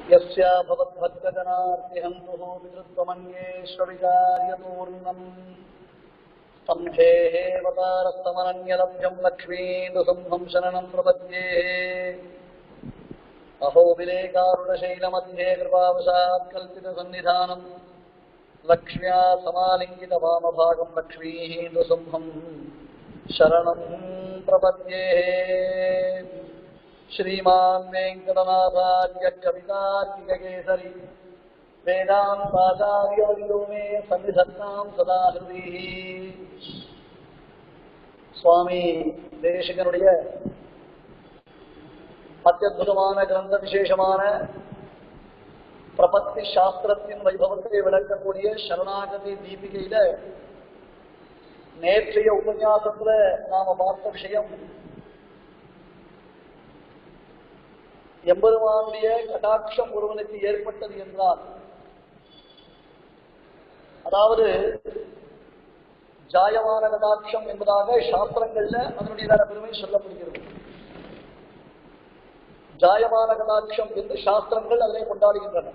यस्या भवद्भक्तजनार्तिहन्तुः पितृत्वमन्येष्वविकार्यपूर्णम् स्तम्भेः वतारस्तमनन्यलभ्यम् लक्ष्मीन्दुसंहं शरणम् प्रपद्येः अहो विलेकारुणशैलमध्ये कृपावशात् कल्पितसन्निधानम् लक्ष्म्या समालिङ्गितवामभागम् लक्ष्मीः नृसिंहम् शरणम् प्रपद्येः श्रीमान् वेङ्कटनाथार्य कवितार्किककेसरी वेदान्ताचार्यवर्यो मे सन्निधत्ताम् सदा हृदिः சுவாமி தேசிகனுடைய அத்தியுதமான கிரந்த விசேஷமான பிரபத்தி சாஸ்திரத்தின் வைபவத்தை விளக்கக்கூடிய சரணாகதி தீபிகையில நேற்றைய உபன்யாசத்துல நாம பார்த்த விஷயம் எம்பெருமானுடைய கடாட்சம் ஒருவனுக்கு ஏற்பட்டது என்றால் அதாவது ஜாயமான கடாட்சம் என்பதாக சாஸ்திரங்கள்ல அதனுடைய பெருமை சொல்லப்படுகிறது ஜாயமான கடாட்சம் என்று சாஸ்திரங்கள் அதனை கொண்டாடுகின்றன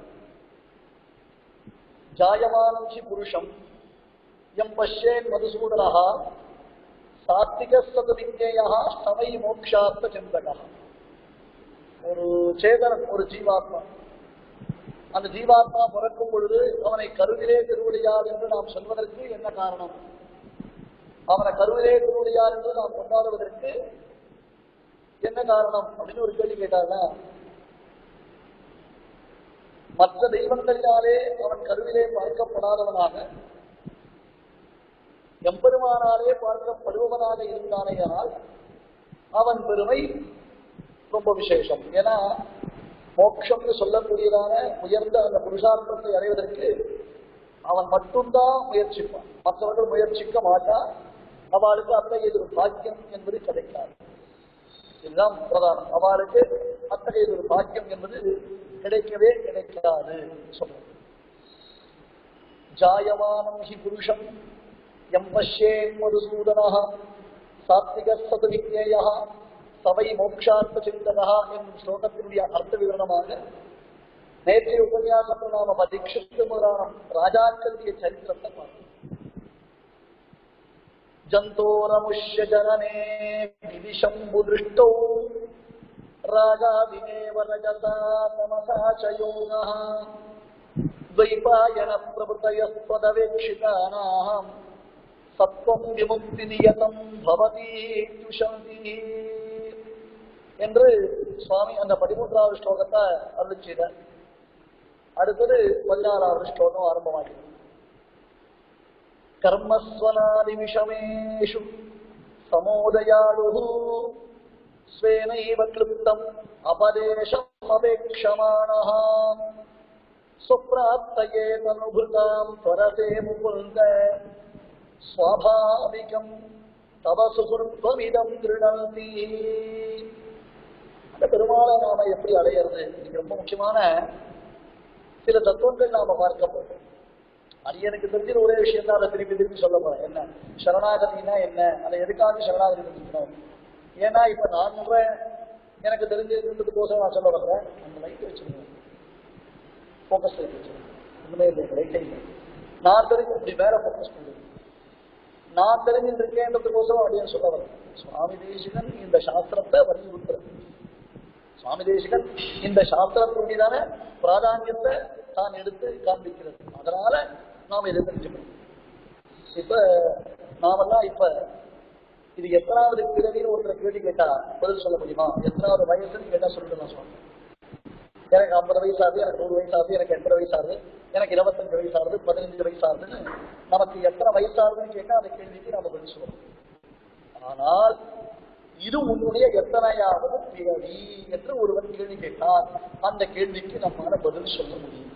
ஜாயமானம் சி புருஷம் எம் பஷ்யேன் மதுசூதனஹா சாத்விக சதுவிஜயா ஸ்தவை மோக்ஷார்த்த சிந்தகா ஒரு சேதனன் ஒரு ஜீவாத்மா அந்த ஜீவாத்மா பிறக்கும் பொழுது அவனை கருவிலே திருவடியார் என்று நாம் சொல்வதற்கு என்ன காரணம் அவனை கருவிலே திருவடியார் என்று நாம் கொண்டாடுவதற்கு என்ன காரணம் அப்படின்னு ஒரு கேள்வி கேட்டாங்க மற்ற தெய்வங்களினாலே அவன் கருவிலே பார்க்கப்படாதவனாக எம்பெருமானாலே பார்க்கப்படுபவனாக இருந்தானேயானால் அவன் பெருமை ரொம்ப விசேஷம் ஏன்னா மோட்சம்னு சொல்லக்கூடியதான உயர்ந்த அந்த புருஷார்த்தத்தை அடைவதற்கு அவன் மட்டும்தான் முயற்சிப்பான் மற்றவர்கள் முயற்சிக்க மாட்டான் அவளுக்கு அத்தகைய ஒரு பாக்கியம் என்பது கிடைக்காது இதுதான் பிரதானம் அவளுக்கு அத்தகைய ஒரு பாக்கியம் என்பது கிடைக்கவே கிடைக்காது சொல்றோம் ஜாயமானம் ஹி புருஷம் எம் பஷ்யே மதுசூதனா சாத்விக சதுவிஜேயா சபை மோக்ஷார்த்த சிந்தகா என்னும் ஸ்லோகத்தினுடைய அர்த்த விவரணமாக நேற்றைய உபன்யாசத்தில் நாம பதிக்ஷித்து முதலான ராஜாக்களுடைய சரித்திரத்தை பார்த்தோம் ஜந்தோரமுஷ்ய ஜனனே விதிஷம்பு திருஷ்டோ ராகாதினேவ ரஜதா தமசா ச யோகः द्वैपायन प्रभृतयस्त्वदवेक्षितानाम् சத்வம் விமுக்தி நியதம் பவதி துஷந்தி என்று சுவாமி அந்த பதிமூன்றாவது ஸ்லோகத்தை அருள் செய்தார் அடுத்தது பதினாறாவது ஸ்லோகம் ஆரம்பமாகிறது கர்மஸ்வனாதி விஷமேஷு சமோதயாளு ஸ்வேனைவ கிளுப்தம் அபதேசம் அபேக்ஷமானः சுப்ராப்தயே தனுபுதாம் துவரசே முகுந்த ஸ்வாபாவிகம் தவ சுகுருத்வமிதம் திருணந்தி அந்த பெருமாளை நாம எப்படி அடையிறது இது ரொம்ப முக்கியமான சில தத்துவங்கள் நாம பார்க்க போறோம் அது எனக்கு தெரிஞ்ச ஒரே விஷயம் தான் அதை திருப்பி திருப்பி சொல்ல போறேன் என்ன சரணாகதினா என்ன அதை எதுக்காக சரணாகதி பண்ணிக்கணும் ஏன்னா இப்ப நான் சொல்றேன் எனக்கு தெரிஞ்சதுன்றதுக்கோசம் நான் சொல்ல வர்றேன் அந்த லைட் வச்சிருக்கேன் ஃபோக்கஸ் லைட் வச்சிருக்கேன் ஒண்ணுமே இல்லை லைட்டே இல்லை நான் தெரிஞ்சு இப்படி வேற ஃபோக்கஸ் பண்ணுவேன் நான் தெரிஞ்சிருக்கேன்றதுக்கோசம் அப்படின்னு சொல்ல வரேன் சுவாமி தேசிகன் இந்த சாஸ்திரத்தை வலியுறுத்துறது சுவாமி தேசிகன் இந்த சாஸ்திரத்தினுடையதான பிராதானியத்தை தான் எடுத்து காண்பிக்கிறது அதனால நாம் இதை தெரிஞ்சுக்கணும் இப்ப நாமெல்லாம் இப்ப இது எத்தனாவது பிறவின்னு ஒருத்தர் கேள்வி கேட்டா பதில் சொல்ல முடியுமா எத்தனாவது வயசுன்னு கேட்டா சொல்லிட்டு நான் சொல்றேன் எனக்கு ஐம்பது வயசு ஆகுது எனக்கு நூறு வயசு ஆகுது எனக்கு எண்பது வயசு ஆகுது எனக்கு இருபத்தஞ்சு வயசு ஆகுது பதினஞ்சு வயசு ஆகுதுன்னு நமக்கு எத்தனை வயசு ஆகுதுன்னு கேட்டா அந்த கேள்விக்கு நம்ம பதில் சொல்லுவோம் ஆனால் இது உன்னுடைய எத்தனையாவது பிறவி என்று ஒருவன் கேள்வி கேட்டால் அந்த கேள்விக்கு நம்மால பதில் சொல்ல முடியும்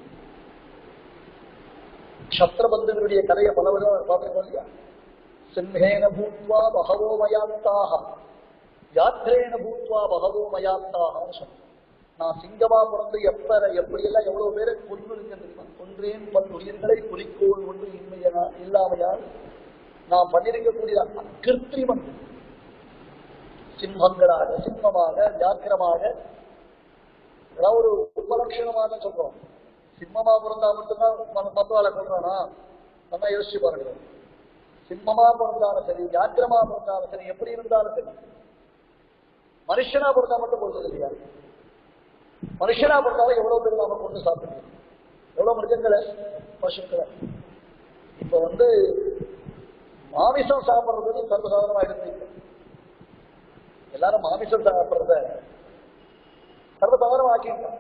சத்திரபந்துகளுடைய கதையை பல விதம் பார்த்துருக்கோம் இல்லையா சிம்ஹேன பூத்வா பகவோ மயாத்தாக யாத்திரேன பூத்வா பகவோ மயாத்தாகன்னு சொன்னான் நான் சிங்கமா பிறந்து எப்ப எப்படியெல்லாம் எவ்வளவு பேரை கொன்று இருக்கேன் தெரியுமா கொன்றேன் பல் உயிர்களை குறிக்கோள் ஒன்று இன்மையா இல்லாமையால் நான் பண்ணிருக்கக்கூடிய கிருத்திரிமன் சிம்மங்களாக சிம்மமாக வியாக்கிரமாக அதாவது ஒரு உபலட்சணமாக சொல்றோம் சிம்மமா பிறந்தா மட்டும்தான் ம- மத்தவாளை கொள்றானா நல்லா யோசிச்சு பாருங்க சிம்மமா பிறந்தாலும் சரி வியாக்கிரமா பிறந்தாலும் சரி எப்படி இருந்தாலும் சரி மனுஷனா பிறந்தா மட்டும் பொறுத்தது இல்லையா மனுஷனா பிறந்தாலும் எவ்வளவு பேர் நாம கொண்டு சாப்பிடுறோம் எவ்வளவு மிருகங்களை பசுக்களை இப்ப வந்து மாமிசம் சாப்பிடுறது சர்வசாதாரணமா இருக்கு எல்லாரும் மாமிசம் சாப்பிடுறத சர்வசாதாரணம் ஆக்கிட்டான்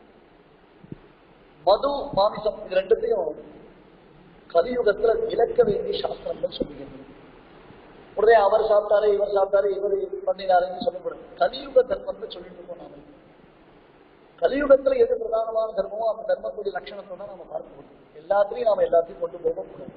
மது மாமிசம் இது ரெண்டுத்தையும் கலியுகத்துல விளக்க வேண்டிய சாஸ்திரங்கள் சொல்லுகிறது உடனே அவர் சாப்பிட்டாரு இவர் சாப்பிட்டாரு இவர் பண்ணினாருன்னு சொல்லக்கூடாது கலியுக தர்மத்தை சொல்லிட்டு இருக்கோம் நாம கலியுகத்துல எது பிரதானமான தர்மமோ அந்த தர்மத்துடைய லட்சணத்தை தான் நாம பார்க்க முடியும் எல்லாத்துலயும் நாம எல்லாத்தையும் கொண்டு போகக்கூடாது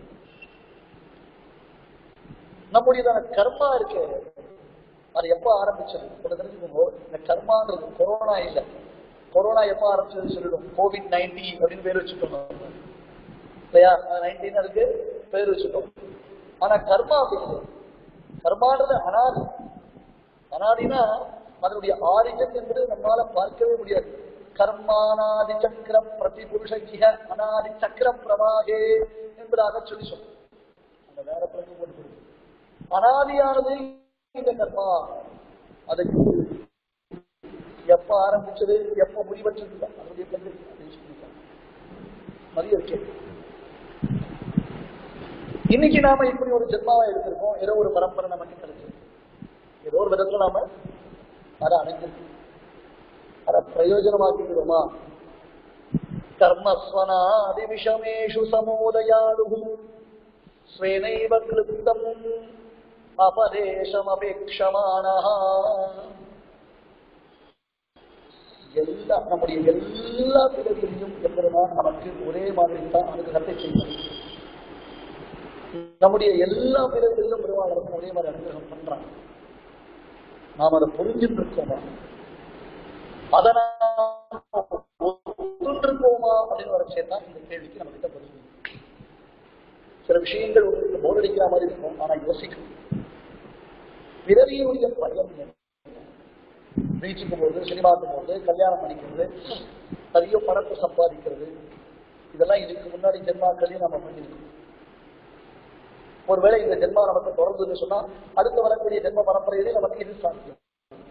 நம்முடையதான கர்மா இருக்கு அது எப்ப ஆரம்பிச்சது ஒன்று தெரிஞ்சுக்கோங்க இந்த கர்மாங்கிறது கொரோனா இல்ல கொரோனா எப்ப ஆரம்பிச்சது சொல்லிடும் கோவிட் நைன்டி அப்படின்னு பேர் வச்சுட்டோம் நம்ம. இல்லையா நைன்டீன் அதுக்கு பேர் வச்சுட்டோம் ஆனா கர்மா அப்படி இல்லை கர்மான்றது அனாதி அனாதினா அதனுடைய ஆரிஜன் என்பது நம்மால பார்க்கவே முடியாது கர்மானாதி சக்கர பிரதிபுருஷிக அனாதி சக்கர பிரவாகே என்பதாக சொல்லி சொல்லும் அந்த வேற பிறகு கொண்டு போகுது. அனாதியானது இந்த கர்மா அதுக்கு எப்ப ஆரம்பிச்சது எப்ப முடிவற்றது அதனுடைய கல்வி அப்படின்னு சொல்லியிருக்காங்க. நிறைய இருக்கு இன்னைக்கு நாம இப்படி ஒரு ஜென்மாவை எடுத்திருக்கோம் ஏதோ ஒரு பரம்பரை நமக்கு கிடைச்சது ஏதோ ஒரு விதத்துல நாம அதை அடைஞ்சிருக்கோம் அதை பிரயோஜனமாக்கிக்கிறோமா கர்மஸ்வனாதி விஷமேஷு சமோதயாடு ஸ்வேனைவ கிருத்தம் அபதேசமபேக்ஷமானः எல்லா நம்முடைய எல்லா பிறவிலையும் எம்பெருமான் நமக்கு ஒரே மாதிரி தான் அனுகிரகத்தை செய்வார் நம்முடைய எல்லா பிறவிலும் பெருமாள் நமக்கு ஒரே மாதிரி அனுகிரகம் பண்றான் நாம் அதை புரிஞ்சுட்டு இருக்கோமா அதை நாம் ஒத்துண்டிருப்போமா அப்படின்னு ஒரு விஷயம் தான் இந்த கேள்விக்கு நம்ம கிட்ட பதில் சில விஷயங்கள் உங்களுக்கு போர் அடிக்கிற மாதிரி இருக்கும் ஆனா யோசிக்கணும் பிறவியுடைய பயன் என்ன? பீச்சுக்கு போகுது சினிமாக்கு போகுது கல்யாணம் பண்ணிக்கிறது நிறைய பணத்தை சம்பாதிக்கிறது இதெல்லாம் இதுக்கு முன்னாடி ஜென்மாக்களையும் நம்ம பண்ணியிருக்கோம் ஒருவேளை இந்த ஜென்மா நமக்கு தொடர்ந்துன்னு சொன்னா அடுத்து வரக்கூடிய ஜென்ம பரம்பரையிலே நமக்கு இது சாத்தியம்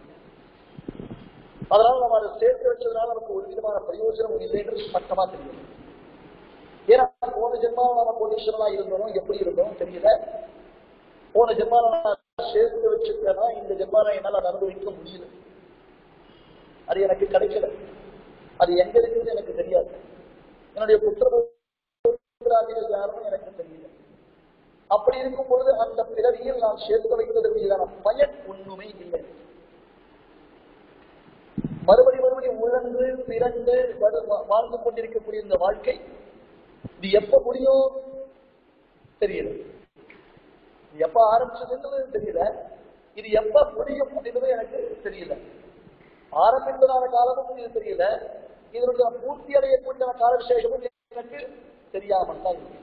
அதனால நம்ம அதை சேர்த்து வச்சதுனால நமக்கு ஒரு விதமான பிரயோஜனம் இல்லைன்றது ஸ்பஷ்டமா தெரியும் ஏன்னா போன ஜென்மாவில் நம்ம கோடீஸ்வரனா இருந்தோம் எப்படி இருந்தோம் தெரியல போன ஜென்மால நான் சேர்த்து வச்சிருக்கேன்னா இந்த ஜென்மால என்னால அதை அனுபவிக்க முடியல அது எனக்கு கிடைக்கல அது எங்க இருக்குன்னு எனக்கு தெரியாது என்னுடைய புத்திரராஜிகள் யாரும் எனக்கு தெரியல அப்படி இருக்கும் பொழுது அந்த பிறவியில் நான் சேர்த்து வைத்ததற்கு மீதான பயன் ஒண்ணுமே இல்லை மறுபடி மறுபடி உழந்து பிறந்து வரு- வா- வாழ்ந்து கொண்டிருக்கக்கூடிய இந்த வாழ்க்கை இது எப்ப முடியும் தெரியல இது எப்ப ஆரம்பிச்சதுன்றது தெரியல இது எப்ப முடியும் அப்படின்றது எனக்கு தெரியல ஆரம்பித்ததான காலமும் இது தெரியல இதனுடைய பூர்த்தி அடையக்கூடிய கால விசேஷமும் எனக்கு தெரியாமல் தான் இருக்கு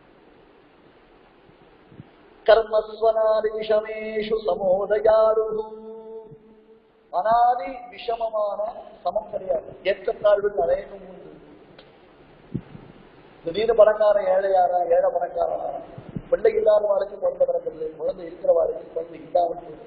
கர்மஸ்வனாதி விஷமேஷு சமோதயாரு அனாதி விஷமமான சமம் கிடையாது ஏற்றத்தாழ்வுகள் அநேகம் உண்டு திடீர்னு பணக்கார ஏழையாரா ஏழை பணக்காரனா பிள்ளை இல்லாதவாருக்கு குழந்தை பிறக்கிறது குழந்தை இருக்கிறவாருக்கு குழந்தை இல்லாமல் போகுது.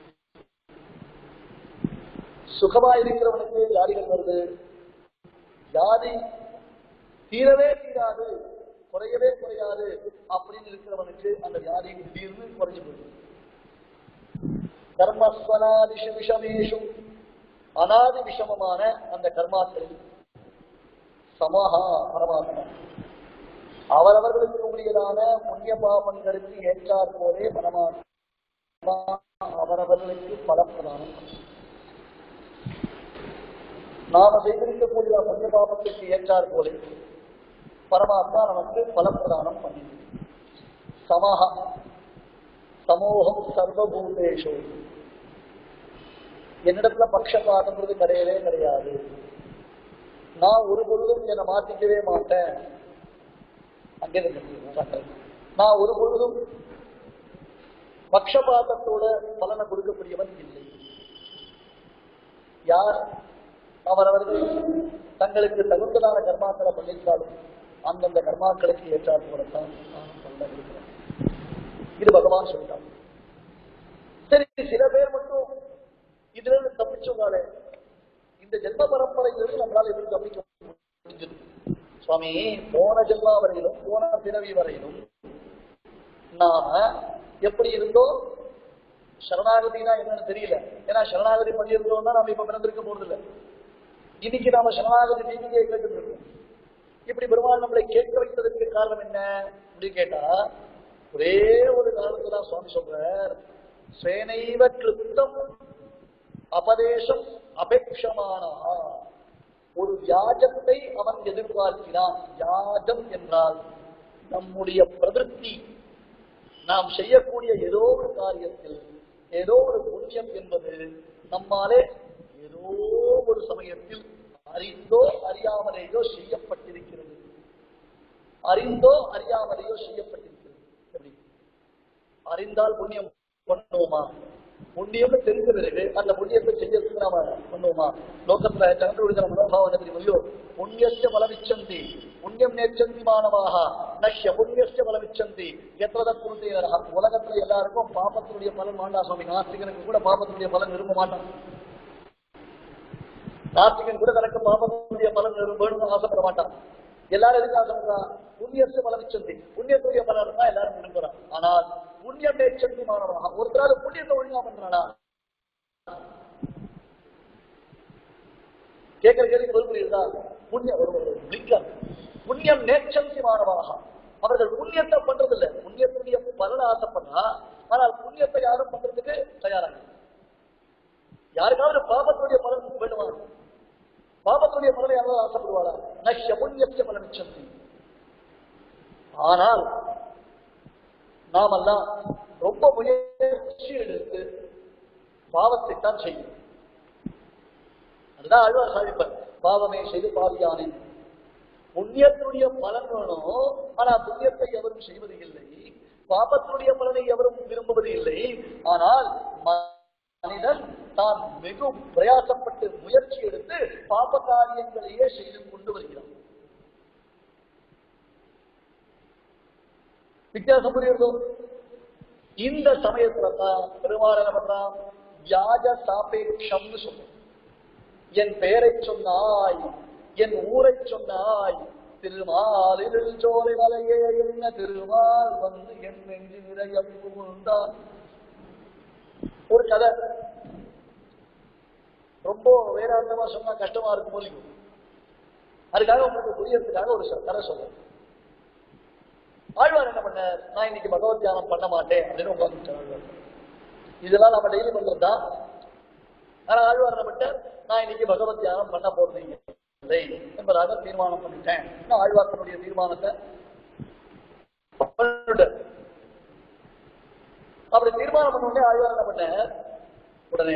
சுகமா இருக்கிறவனுக்கு வியாதிகள் வருது வியாதி தீரவே தீராது குறையவே குறையாது அப்படின்னு இருக்கிறவனுக்கு அந்த வியாதி திடீர்னு குறைஞ்சு போகுது கர்மஸ்வனாதிஷு விஷமேஷு அனாதி விஷமமான அந்த கர்மாக்களில் சமஹா பரமாத்மா அவரவர்களுக்கு உரியதான புண்ணிய பாபங்களுக்கு ஏற்றார் போலே பரமாத்மா அவரவர்களுக்கு பலப்பிரதானம் நாம செய்திருக்கக்கூடிய புண்ணிய பாபத்துக்கு ஏற்றார் போலே பரமாத்மா நமக்கு பலப்பிரதானம் பண்ணி சமஹ சமூகம் சர்வபூதேஷு என்னிடத்துல பட்சபாதம்ன்றது கிடையவே கிடையாது நான் ஒரு பொழுதும் என்னை மாத்திக்கவே மாட்டேன் அங்கே இருக்கு. நான் ஒரு பொழுதும் பக்ஷபாதத்தோட பலனை கொடுக்கக்கூடியவன் இல்லை யார் அவரவர்கள் தங்களுக்கு தகுந்ததான கர்மாக்களை பண்ணியிருந்தாலும் அந்தந்த கர்மாக்களுக்கு ஏற்றாற் போலத்தான் நான் பண்ண இருக்கிறேன் இது பகவான் சொல்லிட்டான் சரி சில பேர் மட்டும் இதுல இருந்து தப்பிச்சோங்காலே இந்த ஜென்ம பரம்பரையிலிருந்து நம்மளால எப்படி தப்பிக்க முடிஞ்சது சுவாமி போன ஜென்மா வரையிலும் போன பிறவி வரையிலும் நாம எப்படி இருந்தோம் சரணாகதினா என்னன்னு தெரியல ஏன்னா சரணாகதி பண்ணியிருந்தோம்னா நாம இப்ப பிறந்திருக்க போறது இல்ல இன்னைக்கு நாம சரணாகதி டிவியை கேட்டு இருக்கோம் இப்படி பெருமாள் நம்மளை கேட்க வைத்ததற்கு காரணம் என்ன அப்படி கேட்டா ஒரே ஒரு காரணத்தை தான் சுவாமி சொல்றார் சேனைவ கிருத்தம் அபதேசம் அபேட்சமானா ஒரு வியாஜத்தை அவன் எதிர்பார்க்கிறான் வியாஜம் என்றால் நம்முடைய பிரதிருப்தி நாம் செய்யக்கூடிய ஏதோ ஒரு காரியத்தில் ஏதோ ஒரு புண்ணியம் என்பது நம்மாலே ஏதோ ஒரு சமயத்தில் அறிந்தோ அறியாமலேயோ செய்யப்பட்டிருக்கிறது அறிந்தோ அறியாமலேயோ செய்யப்பட்டிருக்கிறது எப்படி அறிந்தால் புண்ணியம் பண்ணுவோமா புண்ணியம்னு தெரிஞ்ச பிறகு அந்த புண்ணியத்தை செய்யறதுக்கு நாம பண்ணுவோமா லோகத்துல கண்டுபிடிக்கிற மனோபாவம் என்ன தெரியுமோ புண்ணியஸ்ய பலமிச்சந்தி புண்ணியம் நேச்சந்தி மாணவாக நஷ்ய புண்ணியஸ்ய பலமிச்சந்தி எத்தனை குருந்தையரா உலகத்துல எல்லாருக்கும் பாபத்தினுடைய பலன் மாண்டா சுவாமி நாஸ்திகனுக்கு கூட பாபத்தினுடைய பலன் விரும்ப மாட்டான் நாஸ்திகன் கூட தனக்கு பாபத்தினுடைய பலன் வேணும்னு ஆசைப்பட மாட்டான் எல்லாரும் எதுக்கு ஆசைப்படுறான் புண்ணியத்து பலமிச்சந்தி புண்ணியத்துடைய பலன் தான் எல்லாரும் விரும்புறான் ஆனால் புண்ணியம் நேச்சந்தி மாணவனாக ஒருத்தரால் புண்ணியத்தை ஒழுங்கா பண்றானா கேட்கிற கேள்வி பதில் புரியுதா புண்ணியம் ஒரு ஒரு லிங்கம் புண்ணியம் நேச்சந்தி மாணவனாக அவர்கள் புண்ணியத்தை பண்றது இல்ல புண்ணியத்துடைய பலனை ஆசைப்படுறா ஆனால் புண்ணியத்தை யாரும் பண்றதுக்கு தயாராக இல்ல. யாருக்காவது பாபத்துடைய பலன் வேணுமா பாபத்துடைய பலனை யாராவது ஆசைப்படுவாரா நஷ்ய புண்ணியத்திய பலமிச்சந்தி ஆனால் நாமெல்லாம் ரொம்ப முயற்சி எடுத்து பாவத்தை தான் செய்யும் அதுதான் அழுவார் சாதிப்பார் பாவமே செய்து பாவியானே புண்ணியத்தினுடைய பலன் வேணும் ஆனா புண்ணியத்தை எவரும் செய்வது இல்லை பாபத்தினுடைய பலனை எவரும் விரும்புவது இல்லை ஆனால் மனிதன் தான் மிக பிரயாசப்பட்டு முயற்சி எடுத்து பாப காரியங்களையே செய்து கொண்டு வருகிறான் வித்தியாசம் புரியுறதோ இந்த சமயத்துல தான் பெருமாள் என்ன பண்றான் வியாஜ சாபேட்சம்னு சொல்றோம் என் பெயரை சொன்னாய் என் ஊரை சொன்னாய் திருமாலில் சோலை மலையே என்ன திருமால் வந்து என் நெஞ்சு நிறைய புகுந்தான் ஒரு கதை ரொம்ப வேறாந்தமா சொன்னா கஷ்டமா இருக்கும் போது அதுக்காக உங்களுக்கு புரியறதுக்காக ஒரு சொ- கதை சொல்றேன் ஆழ்வார் என்ன பண்ணார் நான் இன்னைக்கு பகவத் தியானம் பண்ண மாட்டேன் அப்படின்னு உட்காந்துட்டார் இதெல்லாம் நம்ம டெய்லி பண்றது தான் ஆனா ஆழ்வார் என்ன பண்ணிட்டார் நான் இன்னைக்கு பகவத் தியானம் பண்ண போறது இல்லை என்பதாக தீர்மானம் பண்ணிட்டேன் நான் ஆழ்வார் தன்னுடைய தீர்மானத்தை பண்ணிட்டார். அப்படி தீர்மானம் பண்ண உடனே ஆழ்வார் என்ன பண்ணார் உடனே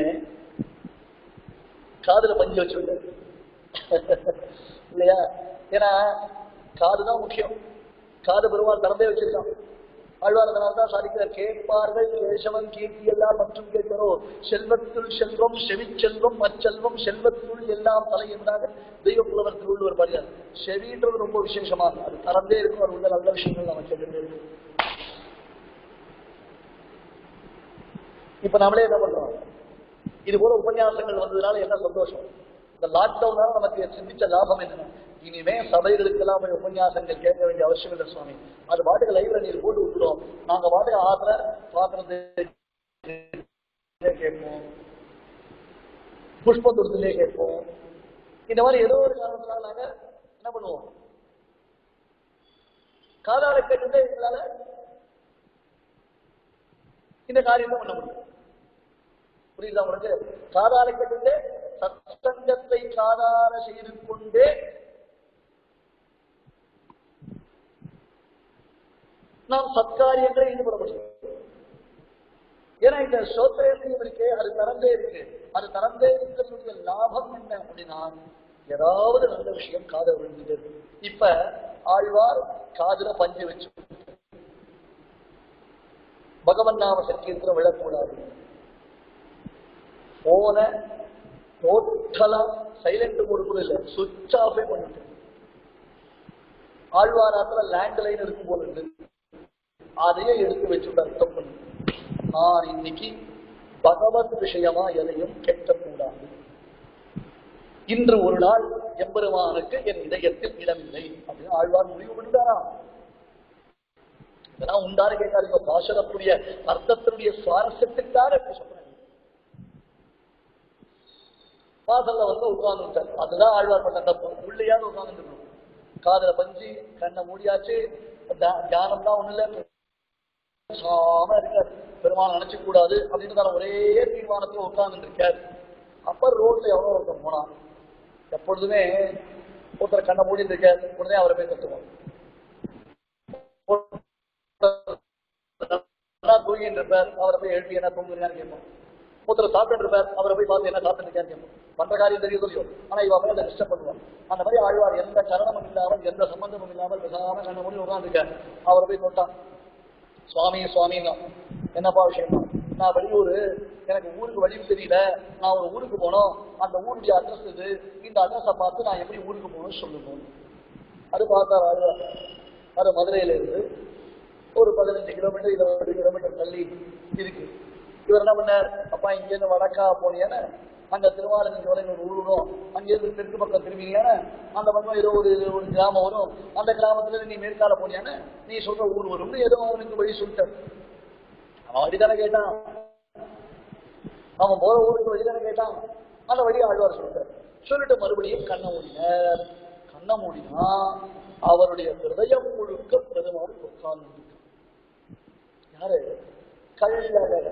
காதுல பஞ்சு வச்சு விட்டார் இல்லையா ஏன்னா காதுதான் முக்கியம் காது பெருமாள் திறந்தே வச்சிருக்கான் ஆழ்வார் அதனால தான் சாதிக்கிறார் கேட்பார்கள் கேசவன் கீர்த்தி எல்லாம் மற்றும் கேட்கிறோ செல்வத்துள் செல்வம் செவிச்செல்வம் அச்செல்வம் செல்வத்துள் எல்லாம் தலையின்றாக தெய்வ புலவர் திருவள்ளுவர் பாருங்க செவின்றது ரொம்ப விசேஷமானது அது திறந்தே இருக்கும் அது உள்ள நல்ல விஷயங்கள் நம்ம கேட்டுட்டே இருக்கும் இப்ப நம்மளே என்ன பண்றோம் இது போல உபன்யாசங்கள் வந்ததுனால என்ன சந்தோஷம் இந்த லாக்டவுனால நமக்கு சிந்திச்ச லாபம் என்ன இனிமே சபைகளுக்கெல்லாம் போய் உபன்யாசங்கள் கேட்க வேண்டிய அவசியம் இல்லை சுவாமி அது பாட்டுக்கு லைவ்ல நீர் போட்டு விட்டுரும் நாங்க பாட்டுக்கு ஆத்திர பாத்திரத்தை கேட்போம் புஷ்பத்துறதுலே கேட்போம் இந்த மாதிரி ஏதோ ஒரு காரணத்தினால நாங்க என்ன பண்ணுவோம் காதால கேட்டுட்டே எங்களால இந்த காரியத்தை பண்ண முடியும் புரியுதா உங்களுக்கு காதால கேட்டுட்டு சத்சங்கத்தை காதார செய்து கொண்டே நாம் சத்காரியங்களை ஈடுபட முடியும் ஏன்னா இந்த சோத்திரத்தையும் இருக்கு அது திறந்தே இருக்கு அது திறந்தே இருக்கிறதுடைய லாபம் என்ன அப்படின்னா ஏதாவது நல்ல விஷயம் காத விழுந்தது இப்ப ஆழ்வார் காதுல பஞ்சு வச்சு பகவன் நாம சங்கீர்த்தனம் விழக்கூடாது போன டோட்டலா சைலண்ட் மோடு கூட இல்ல சுவிட்ச் ஆஃபே பண்ணிட்டேன் ஆழ்வாராத்துல லேண்ட் லைன் இருக்கும் போல இருக்கு அதையே எடுத்து வச்சுட்டு அர்த்தம் பண்ணி நான் இன்னைக்கு பகவத் விஷயமா எதையும் கேட்கக்கூடாது இன்று ஒரு நாள் எம்பெருமானுக்கு என் இதயத்தில் இடமில்லை அப்படின்னு ஆழ்வார் முடிவு பண்ணிட்டாரா இதெல்லாம் உண்டாரு கேட்காதீங்க பாசனத்துடைய அர்த்தத்தினுடைய சுவாரஸ்யத்துக்காக இப்படி சொல்றேன் வாசல்ல வந்து உட்கார்ந்துட்டார் அதுதான் ஆழ்வார் பண்ண தப்பு உள்ளேயாவது உட்கார்ந்துருக்கணும் காதுல பஞ்சு கண்ணை மூடியாச்சு தியா- தியானம் தான் ஒண்ணு இல்ல பேசாம இருக்காரு பெருமாள் நினைச்சு கூடாது அப்படின்னு ஒரே தீர்மானத்துல உட்கார்ந்து இருக்காரு அப்ப ரோட்ல எவ்வளவு ஒருத்தன் போனான் எப்பொழுதுமே ஒருத்தர் கண்ணை மூடி இருக்கார் உடனே அவரை போய் தட்டுவோம் நல்லா தூங்கிட்டு இருப்பார் அவரை போய் எழுப்பி என்ன தூங்குறீங்கன்னு கேட்போம் ஒருத்தர் சாப்பிட்டு இருப்பார் அவரை போய் பார்த்து என்ன சாப்பிட்டு இருக்கான்னு கேட்போம் பண்ற காரியம் தெரியும் சொல்லியோ ஆனா இவ போய் அதை டிஸ்டர்ப் பண்ணுவான் அந்த மாதிரி ஆழ்வார் எந்த கரணமும் இல்லாமல் எந்த சம்பந்தமும் இல்லாமல் பேசாம கண்ண மூடி உட்காந்துருக்கார் அவரை போய் தொட்டான் சுவாமி சுவாமிங்க என்னப்பா விஷயம் நான் வெளியூர் எனக்கு ஊருக்கு வழி தெரியல நான் ஒரு ஊருக்கு போனோம் அந்த ஊருடைய அட்ரஸ் இது இந்த அட்ரஸை பார்த்து நான் எப்படி ஊருக்கு போகணும்னு சொல்லணும் அது பார்த்தார் ஆழ்வார் அது மதுரையில இருந்து ஒரு பதினஞ்சு கிலோமீட்டர் இருபது கிலோமீட்டர் தள்ளி இருக்கு இவர் என்ன பண்ணார் அப்பா இங்கேருந்து வடக்கா போனீங்கன்னா அங்க திருவாரூர் ஜோலைன்னு ஒரு ஊர் வரும் அங்கேருந்து தெற்கு பக்கம் திரும்பிங்கன்னா அந்த பக்கம் ஏதோ ஒரு ஒரு கிராமம் வரும் அந்த கிராமத்துல நீ மேற்கால போனியானா நீ சொல்ற ஊர் வரும்னு ஏதோ அவனுக்கு வழி சொல்லிட்டார் அவன் வழிதானே கேட்டான் அவன் போற ஊருக்கு வழிதானே கேட்டான் அந்த வழி ஆழ்வார் சொல்லிட்டார் சொல்லிட்டு மறுபடியும் கண்ணை மூடினார் கண்ணை மூடினா அவருடைய ஹிருதயம் முழுக்க பெருமாள் உட்கார்ந்து யாரு கள்ளழகன்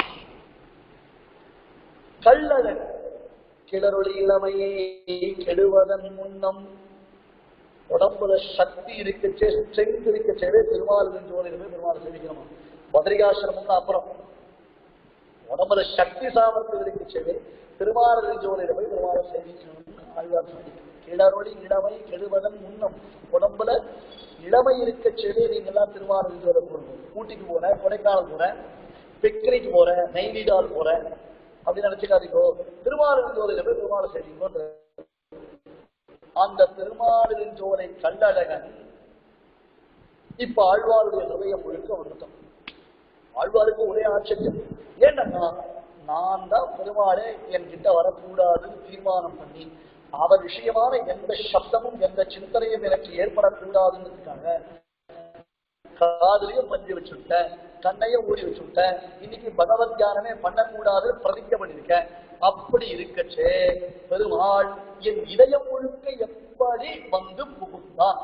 கள்ளழகன் கிளறொளி இளமையை கெடுவதன் முன்னம் உடம்புல சக்தி இருக்கச்சே ஸ்ட்ரென்த் இருக்கச்சேவே திருமாலின் ஜோதிடமே பெருமாள் சேவிக்கணுமா பத்ரிகாசிரமம்னு அப்புறம் உடம்புல சக்தி சாமர்த்தியம் இருக்கச்சேவே திருமாலின் ஜோதிடமே பெருமாளை சேவிக்கணும்னு ஆழ்வார் சொல்லி கிளறொளி இளமை கெடுவதன் முன்னம் உடம்புல இளமை இருக்கச்சேவே நீங்க எல்லாம் திருமாலின் ஜோதிட போகணும் ஊட்டிக்கு போறேன் கொடைக்கானல் போறேன் பிக்னிக் போறேன் நைனிடால் போறேன் அப்படின்னு நினைச்சுக்காதீங்கோ திருமாலின் ஜோதிடமே பெருமாளை சேவிக்கணும் அந்த திருமாலின் ஜோலை கண்டழகன் இப்ப ஆழ்வாருடைய ஹிருதயம் முழுக்க வந்துட்டான் ஆழ்வாருக்கு ஒரே ஆச்சரியம் ஏன்னா நான் தான் பெருமாளே என்கிட்ட வரக்கூடாதுன்னு தீர்மானம் பண்ணி அவர் விஷயமான எந்த சப்தமும் எந்த சிந்தனையும் எனக்கு ஏற்படக்கூடாதுன்றதுக்காக காதுலயும் பஞ்சு வச்சுட்டேன் கண்ணையும் ஊறி வச்சுட்டேன் இன்னைக்கு பகவத் தியானமே பண்ணக்கூடாது பிரதிக்க பண்ணிருக்கேன் அப்படி இருக்கச்சே பெருமாள் என் இதயம் முழுக்க எப்படி வந்து புகுந்தான்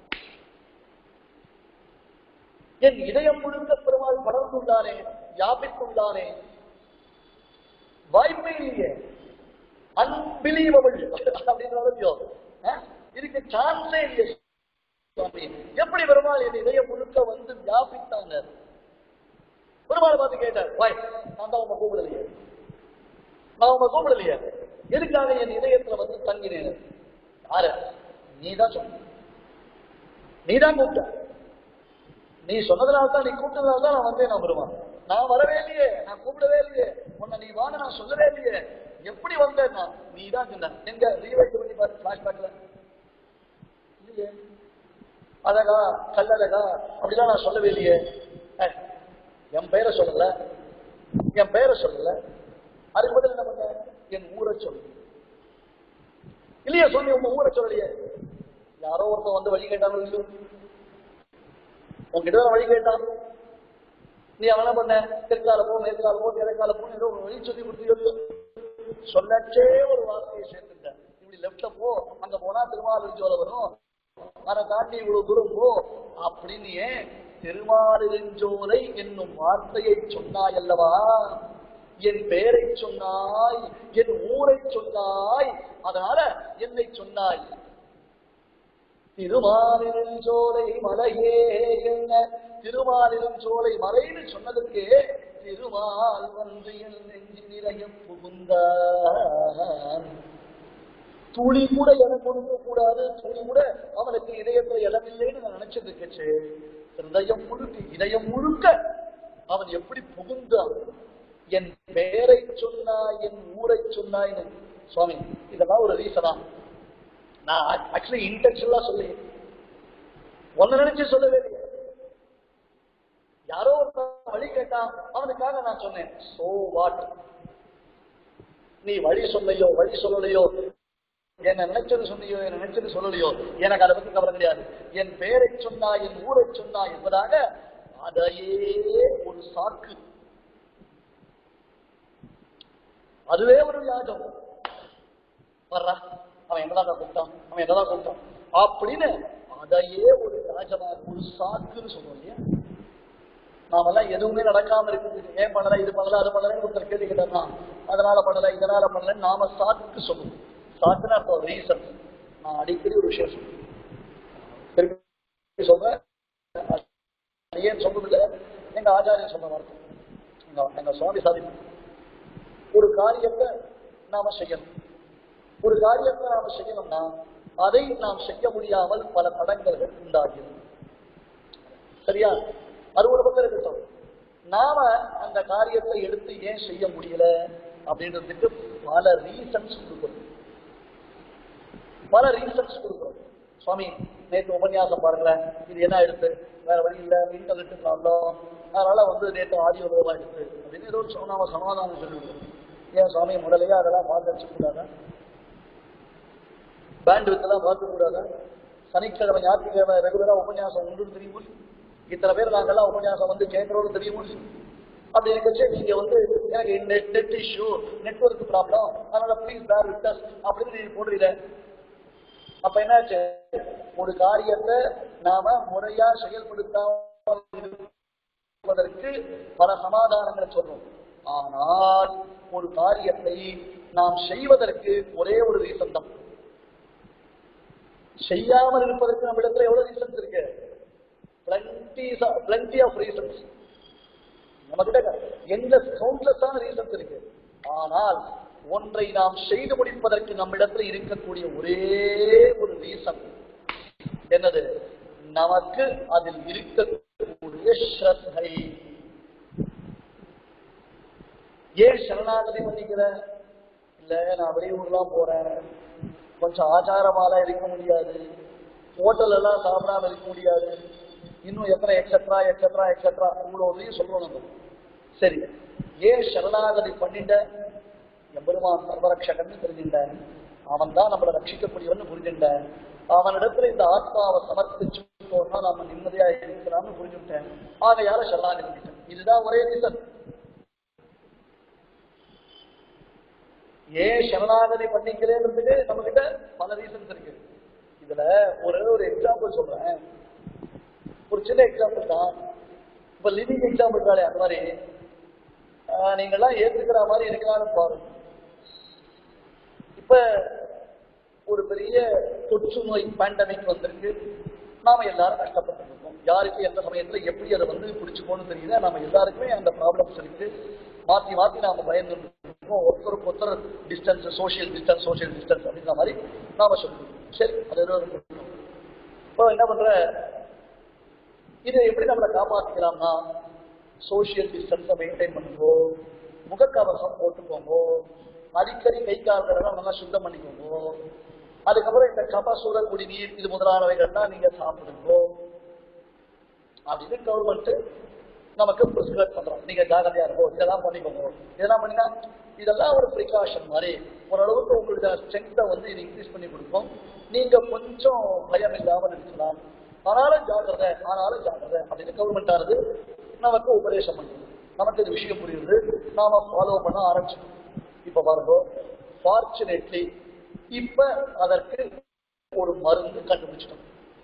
என் இதயம் முழுக்க பெருமாள் படர்ந்துள்ளானே வியாபித்துள்ளானே வாய்ப்பே இல்லையே அன்பிலீவபிள் அப்படின்னு இதுக்கு சான்ஸே இல்லையே சுவாமி எப்படி பெருமாள் என் இதயம் முழுக்க வந்து வியாபித்தானர் பெருமாள் பார்த்து கேட்டார் வாய் நான் தான் உங்க கூப்பிடலையே நான் உங்க கூப்பிடலையே எதுக்காக என் இதயத்துல வந்து தங்கினேன் யார நீதான் சொன்ன நீதான் கூப்பிட்ட நீ சொன்னதுனால தான் நீ கூப்பிட்டதுனால தான் நான் வந்தேன் நான் வருவான் நான் வரவே இல்லையே நான் கூப்பிடவே இல்லையே உன்னை நீ வாங்க நான் சொல்லவே இல்லையே எப்படி வந்தேன் நான் நீ தான் சொன்ன எங்க ரீவைட் பண்ணி பாரு பிளாஷ்பேக்ல இல்லையே அழகா கல்லழகா அப்படிலாம் நான் சொல்லவே இல்லையே ஏய், என் பெயரை சொல்லல என் பெயரை சொல்லல அதுக்கு பதில் என்ன பண்ண என் ஊரை சொல்லு இல்லையா சொல்லி உங்க ஊரை சொல்லலையே யாரோ ஒருத்தன் வந்து வழி கேட்டாங்க இல்லையோ உங்ககிட்ட தான் வழி கேட்டான் நீ அவன் என்ன பண்ண தெற்கால போ மேற்கால போ கிழக்கால போ ஏதோ ஒரு வழி சொல்லி கொடுத்து சொல்லச்சே ஒரு வார்த்தையை சேர்த்துட்டேன் இப்படி லெப்ட்ல போ அங்க போனா திருமாலிருஞ்சோலை வரும் அதை தாண்டி இவ்வளவு தூரம் போ அப்படின்னு ஏன் திருமாலிருஞ்சோலை என்னும் வார்த்தையை சொன்னாய் அல்லவா என் பெயரை சொன்னாய் என் ஊரை சொன்னாய் அதனால என்னை சொன்னாய் திருமாலிருஞ்சோலை மலையே என்ன திருமாலிருஞ்சோலை மலைன்னு சொன்னதுக்கு திருமால் வந்து என் நெஞ்சு நிறைய புகுந்தான் துளி கூட இடம் கொடுக்க கூடாது துளி கூட அவனுக்கு இதயத்துல இடம் இல்லைன்னு நான் நினைச்சது இருக்கச்சு ஹிருதயம் முழுக்க இதயம் முழுக்க அவன் எப்படி புகுந்தான் என் பெயரை சொன்னாய் என் ஊரை சொன்னாய்னு சுவாமி இதெல்லாம் ஒரு ரீசனா நான் ஆக்சுவலி இன்டென்ஷனலா சொல்லி ஒன்னு நினைச்சு சொல்லவே இல்லையே யாரோ ஒருத்தன் வழி கேட்டான் அவனுக்காக நான் சொன்னேன் சோ வாட் நீ வழி சொல்லையோ வழி சொல்லலையோ என்ன நினைச்சது சொன்னியோ என்ன நினைச்சது சொல்லலையோ எனக்கு அதை பத்தி கவலை கிடையாது என் பேரை சொன்னா என் ஊரை சொன்னா என்பதாக அதையே ஒரு சாக்கு அதுவே ஒரு வியாஜம் வர்றா அவன் என்னதான் கூப்பிட்டான் அவன் என்னதான் கூப்பிட்டான் அப்படின்னு அதையே ஒரு வியாஜமாக ஒரு சாக்குன்னு சொல்லுவோம் இல்லையா நாமெல்லாம் எதுவுமே நடக்காம இருக்குது ஏன் பண்ணல இது பண்ணல அது பண்ணலன்னு ஒருத்தர் கேள்வி கேட்டானா அதனால பண்ணல இதனால பண்ணல நாம சாக்கு சொல்லுவோம் சாக்குன்னு அர்த்தம் ரீசன் நான் அடிக்கடி ஒரு விஷயம் சொல்லுவேன் திருப்பி சொல்றேன் அது ஏன் சொல்றதில்ல எங்க ஆச்சாரியன் சொன்ன வார்த்தை எங்க எங்க சுவாமி சாதிப்பு ஒரு காரியத்தை நாம செய்யணும் ஒரு காரியத்தை நாம செய்யணும்னா அதை நாம் செய்ய முடியாமல் பல தடங்கல்கள் உண்டாகிறது சரியா அது ஒரு பக்கம் இருக்கட்டும் நாம அந்த காரியத்தை எடுத்து ஏன் செய்ய முடியல அப்படின்றதுக்கு பல ரீசன்ஸ் கொடுக்கணும் பல ரீசன்ஸ் கொடுக்கணும் சுவாமி நேற்று உபன்யாசம் பாருங்களேன் இது என்ன எடுத்து வேற வழி இல்லை இன்டர்நெட் ப்ராப்ளம் அதனால வந்து நேற்று ஆடியோ லோவா எடுத்து அப்படின்னு ஏதோ ஒரு நாம சமாதானம் சொல்லிவிடுவோம் ஏன் சுவாமி முதலையே அதெல்லாம் பார்த்து வச்சுக்கூடாதா பேண்ட் வித்தெல்லாம் பார்க்க கூடாதா சனிக்கிழமை ஞாயிற்றுக்கிழமை ரெகுலரா உபன்யாசம் உண்டு தெரியுமோ இத்தனை பேர் நாங்கெல்லாம் உபன்யாசம் வந்து கேட்கறோம்னு தெரியுமோ அப்படி இருக்கச்சு நீங்க வந்து எனக்கு net net issue network problem அதனால ப்ளீஸ் பேர் விட்டஸ் அப்படின்னு நீங்க போடுறீங்க அப்ப என்னாச்சு ஒரு காரியத்தை நாம முறையா செயல்படுத்தாமல் இருப்பதற்கு பல சமாதானங்களை சொல்றோம் ஆனால் ஒரு காரியத்தை நாம் செய்வதற்கு ஒரே ஒரு ரீசன் தான் செய்யாமல் இருப்பதற்கு நம்ம இடத்துல எவ்வளவு ரீசன்ஸ் இருக்கு பிளண்டி பிளண்டி ஆஃப் ரீசன்ஸ் நம்ம கிட்ட எந்த கவுண்ட்லெஸ்ஸான ரீசன்ஸ் இருக்கு ஆனால் ஒன்றை நாம் செய்து முடிப்பதற்கு நம்மிடத்தில் இருக்கக்கூடிய ஒரே ஒரு ரீசன் என்னது நமக்கு அதில் இருக்கக்கூடிய ஸ்ரத்தை ஏன் சரணாகதி பண்ணிக்கிற இல்ல நான் வெளியூர்லாம் போறேன் கொஞ்சம் ஆச்சாரமாலாம் இருக்க முடியாது ஹோட்டல் எல்லாம் சாப்பிடாம இருக்க முடியாது இன்னும் எத்தனை எக்ஸட்ரா எக்ஸட்ரா எக்ஸட்ரா இவ்வளவு சொல்றோம் நம்ம சரி ஏன் சரணாகதி பண்ணிட்ட எம்பெருமான் சர்வரக்ஷகன் தெரிஞ்சுட்டேன் அவன் தான் நம்மளை ரட்சிக்கக்கூடியவன் புரிஞ்சுட்டேன் அவனிடத்துல இந்த ஆத்மாவை சமர்ப்பிச்சுட்டோம்னா நாம நிம்மதியா இருக்கலாம்னு புரிஞ்சுட்டேன் ஆகையால சரணாகதி பண்ணிட்டேன் இதுதான் ஒரே ரீசன் ஏன் சரணாகதி பண்ணிக்கிறேன்றதுக்கு நம்ம கிட்ட பல ரீசன்ஸ் இருக்கு இதுல ஒரு ஒரு எக்ஸாம்பிள் சொல்றேன் ஒரு சின்ன எக்ஸாம்பிள் தான் இப்ப லிவிங் எக்ஸாம்பிள் தானே அந்த மாதிரி ஆஹ் நீங்கெல்லாம் ஏத்துக்கிற மாதிரி இருக்கலாம்னு பாருங்க இப்ப ஒரு பெரிய தொற்று நோய் பேண்டமிக் வந்திருக்கு நாம எல்லாரும் கஷ்டப்பட்டு இருக்கோம் யாருக்கு எந்த சமயத்துல எப்படி அதை வந்து பிடிச்சுக்கோன்னு தெரியல நாம எல்லாருக்குமே அந்த ப்ராப்ளம்ஸ் இருக்கு மாத்தி மாத்தி நாம பயந்து இருக்கோம் ஒருத்தருக்கு ஒருத்தர் distance social distance social distance அப்படின்ற மாதிரி நாம சொல்லுவோம் சரி அது ஏதோ இருக்கட்டும். இப்போ என்ன பண்ற இதை எப்படி நம்மளை காப்பாத்திக்கலாம்னா சோஷியல் டிஸ்டன்ஸை மெயின்டைன் பண்ணுங்கோ முகக்கவசம் போட்டுக்கோங்க அடிக்கடி கை கால்களெல்லாம் நல்லா சுத்தம் பண்ணிக்கோங்க அதுக்கப்புறம் இந்த கபசூர குடிநீர் இது முதலானவைகள்லாம் நீங்க சாப்பிடுங்க அப்படின்னு கவர்மெண்ட் நமக்கு ப்ரிஸ்கிரைப் பண்றோம் நீங்க ஜாகிரதையா இருக்கும் இதெல்லாம் பண்ணிக்கோங்க இதெல்லாம் பண்ணினா இதெல்லாம் ஒரு ப்ரிகாஷன் மாதிரி ஓரளவுக்கு உங்களுடைய ஸ்ட்ரென்த்தை வந்து இது இன்க்ரீஸ் பண்ணி கொடுக்கும் நீங்க கொஞ்சம் பயம் இல்லாமல் இருக்கலாம் ஆனாலும் ஜாக்கிரதை ஆனாலும் ஜாக்கிரதை அப்படின்னு கவர்மெண்ட் ஆனது நமக்கு உபதேசம் பண்ணுது நமக்கு இது விஷயம் புரியுது நாம ஃபாலோ பண்ண ஆரம்பிச்சிட்டோம் இப்ப பாருங்க ஃபார்ச்சுனேட்லி இப்ப அதற்கு ஒரு மருந்து கண்டுபிடிச்சிட்டோம்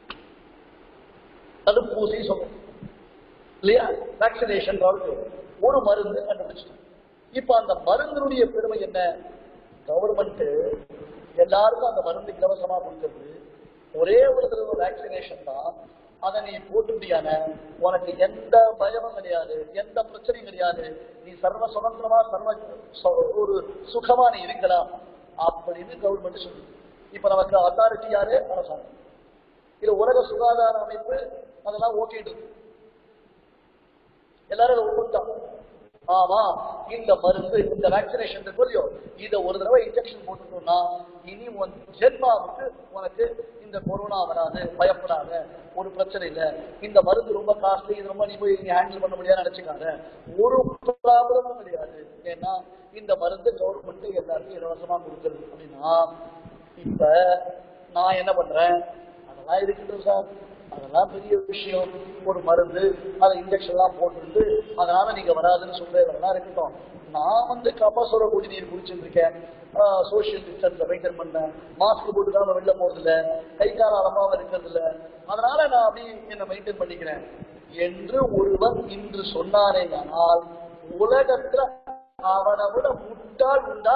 தடுப்பூசி சொல்றோம் இல்லையா வேக்சினேஷன் ஒரு மருந்து கண்டுபிடிச்சிட்டோம் இப்ப அந்த மருந்தினுடைய பெருமை என்ன கவர்மெண்ட் எல்லாருக்கும் அந்த மருந்து இலவசமா கொடுக்கறது ஒரே ஒரு தடவை வேக்சினேஷன் தான் அதை நீ போட்டுட்டியான உனக்கு எந்த பயமும் கிடையாது எந்த பிரச்சனையும் கிடையாது நீ சர்வ சுதந்திரமா சர்வ ச- ஒரு சுகமா நீ இருக்கலாம் அப்படின்னு கவர்மெண்ட் சொல்லுது இப்ப நமக்கு அத்தாரிட்டி யாரு அரசாங்கம் இது உலக சுகாதார அமைப்பு அதெல்லாம் ஓகேட்டு இருக்கு எல்லாரும் அதை ஒப்புட்டான் ஆமா இந்த மருந்து இந்த வேக்சினேஷன் இருக்கோ இத ஒரு தடவை இன்ஜெக்ஷன் போட்டுட்டோம்னா இனி உன் ஜென்மாவுக்கு உனக்கு இந்த கொரோனா வராது பயப்படாத ஒரு பிரச்சனை இல்ல இந்த மருந்து ரொம்ப காஸ்ட்லி இது ரொம்ப நீ போய் நீ ஹேண்டில் பண்ண முடியாது நினைச்சுக்காத ஒரு ப்ராப்ளமும் கிடையாது ஏன்னா இந்த மருந்து கவர்மெண்ட் எல்லாருக்கும் இலவசமா கொடுக்குது அப்படின்னா இப்ப நான் என்ன பண்றேன் அதெல்லாம் இருக்கட்டும் சார் அதெல்லாம் பெரிய விஷயம் ஒரு மருந்து அதை இன்ஜெக்ஷன்லாம் போட்டுருந்து அதனால நீங்க வராதுன்னு சொல்றதெல்லாம் இருக்கட்டும் நான் வந்து கபசுர குடிநீர் குடிச்சுட்டு இருக்கேன் சோஷியல் டிஸ்டன்ஸை மெயின்டைன் பண்ணேன் மாஸ்க் போட்டு தான் வெளில போறதில்ல கை கால அளவாக இருக்கிறது இல்ல அதனால நான் அப்படி என்னை மெயின்டைன் பண்ணிக்கிறேன் என்று ஒருவன் இன்று சொன்னாரே ஆனால் உலகத்துல அவனை விட முட்டாள் உண்டா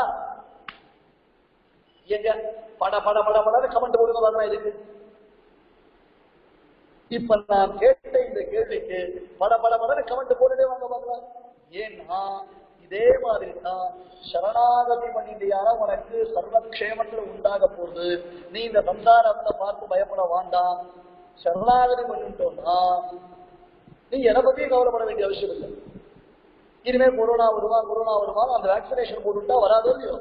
எங்க பட பட பட பட கமெண்ட் போடுங்க வரலாம் இருக்கு இப்ப நான் கேட்ட இந்த கேள்விக்கு பட பட பட கமெண்ட் போட்டுட்டே வாங்க பார்க்கலாம் ஏன்னா இதே மாதிரி தான் சரணாகதி பண்ணிட்டியான உனக்கு சர்வக்ஷேமங்கள் உண்டாக போகுது நீ இந்த சம்சாரத்தை பார்த்து பயப்பட வேண்டாம் சரணாகதி பண்ணிட்டோம்னா நீ எதை பத்தியும் கவலைப்பட வேண்டிய அவசியம் இல்லை இனிமே கொரோனா வருமா கொரோனா வருமா அந்த வேக்சினேஷன் போட்டுட்டா வராதோ இல்லையோ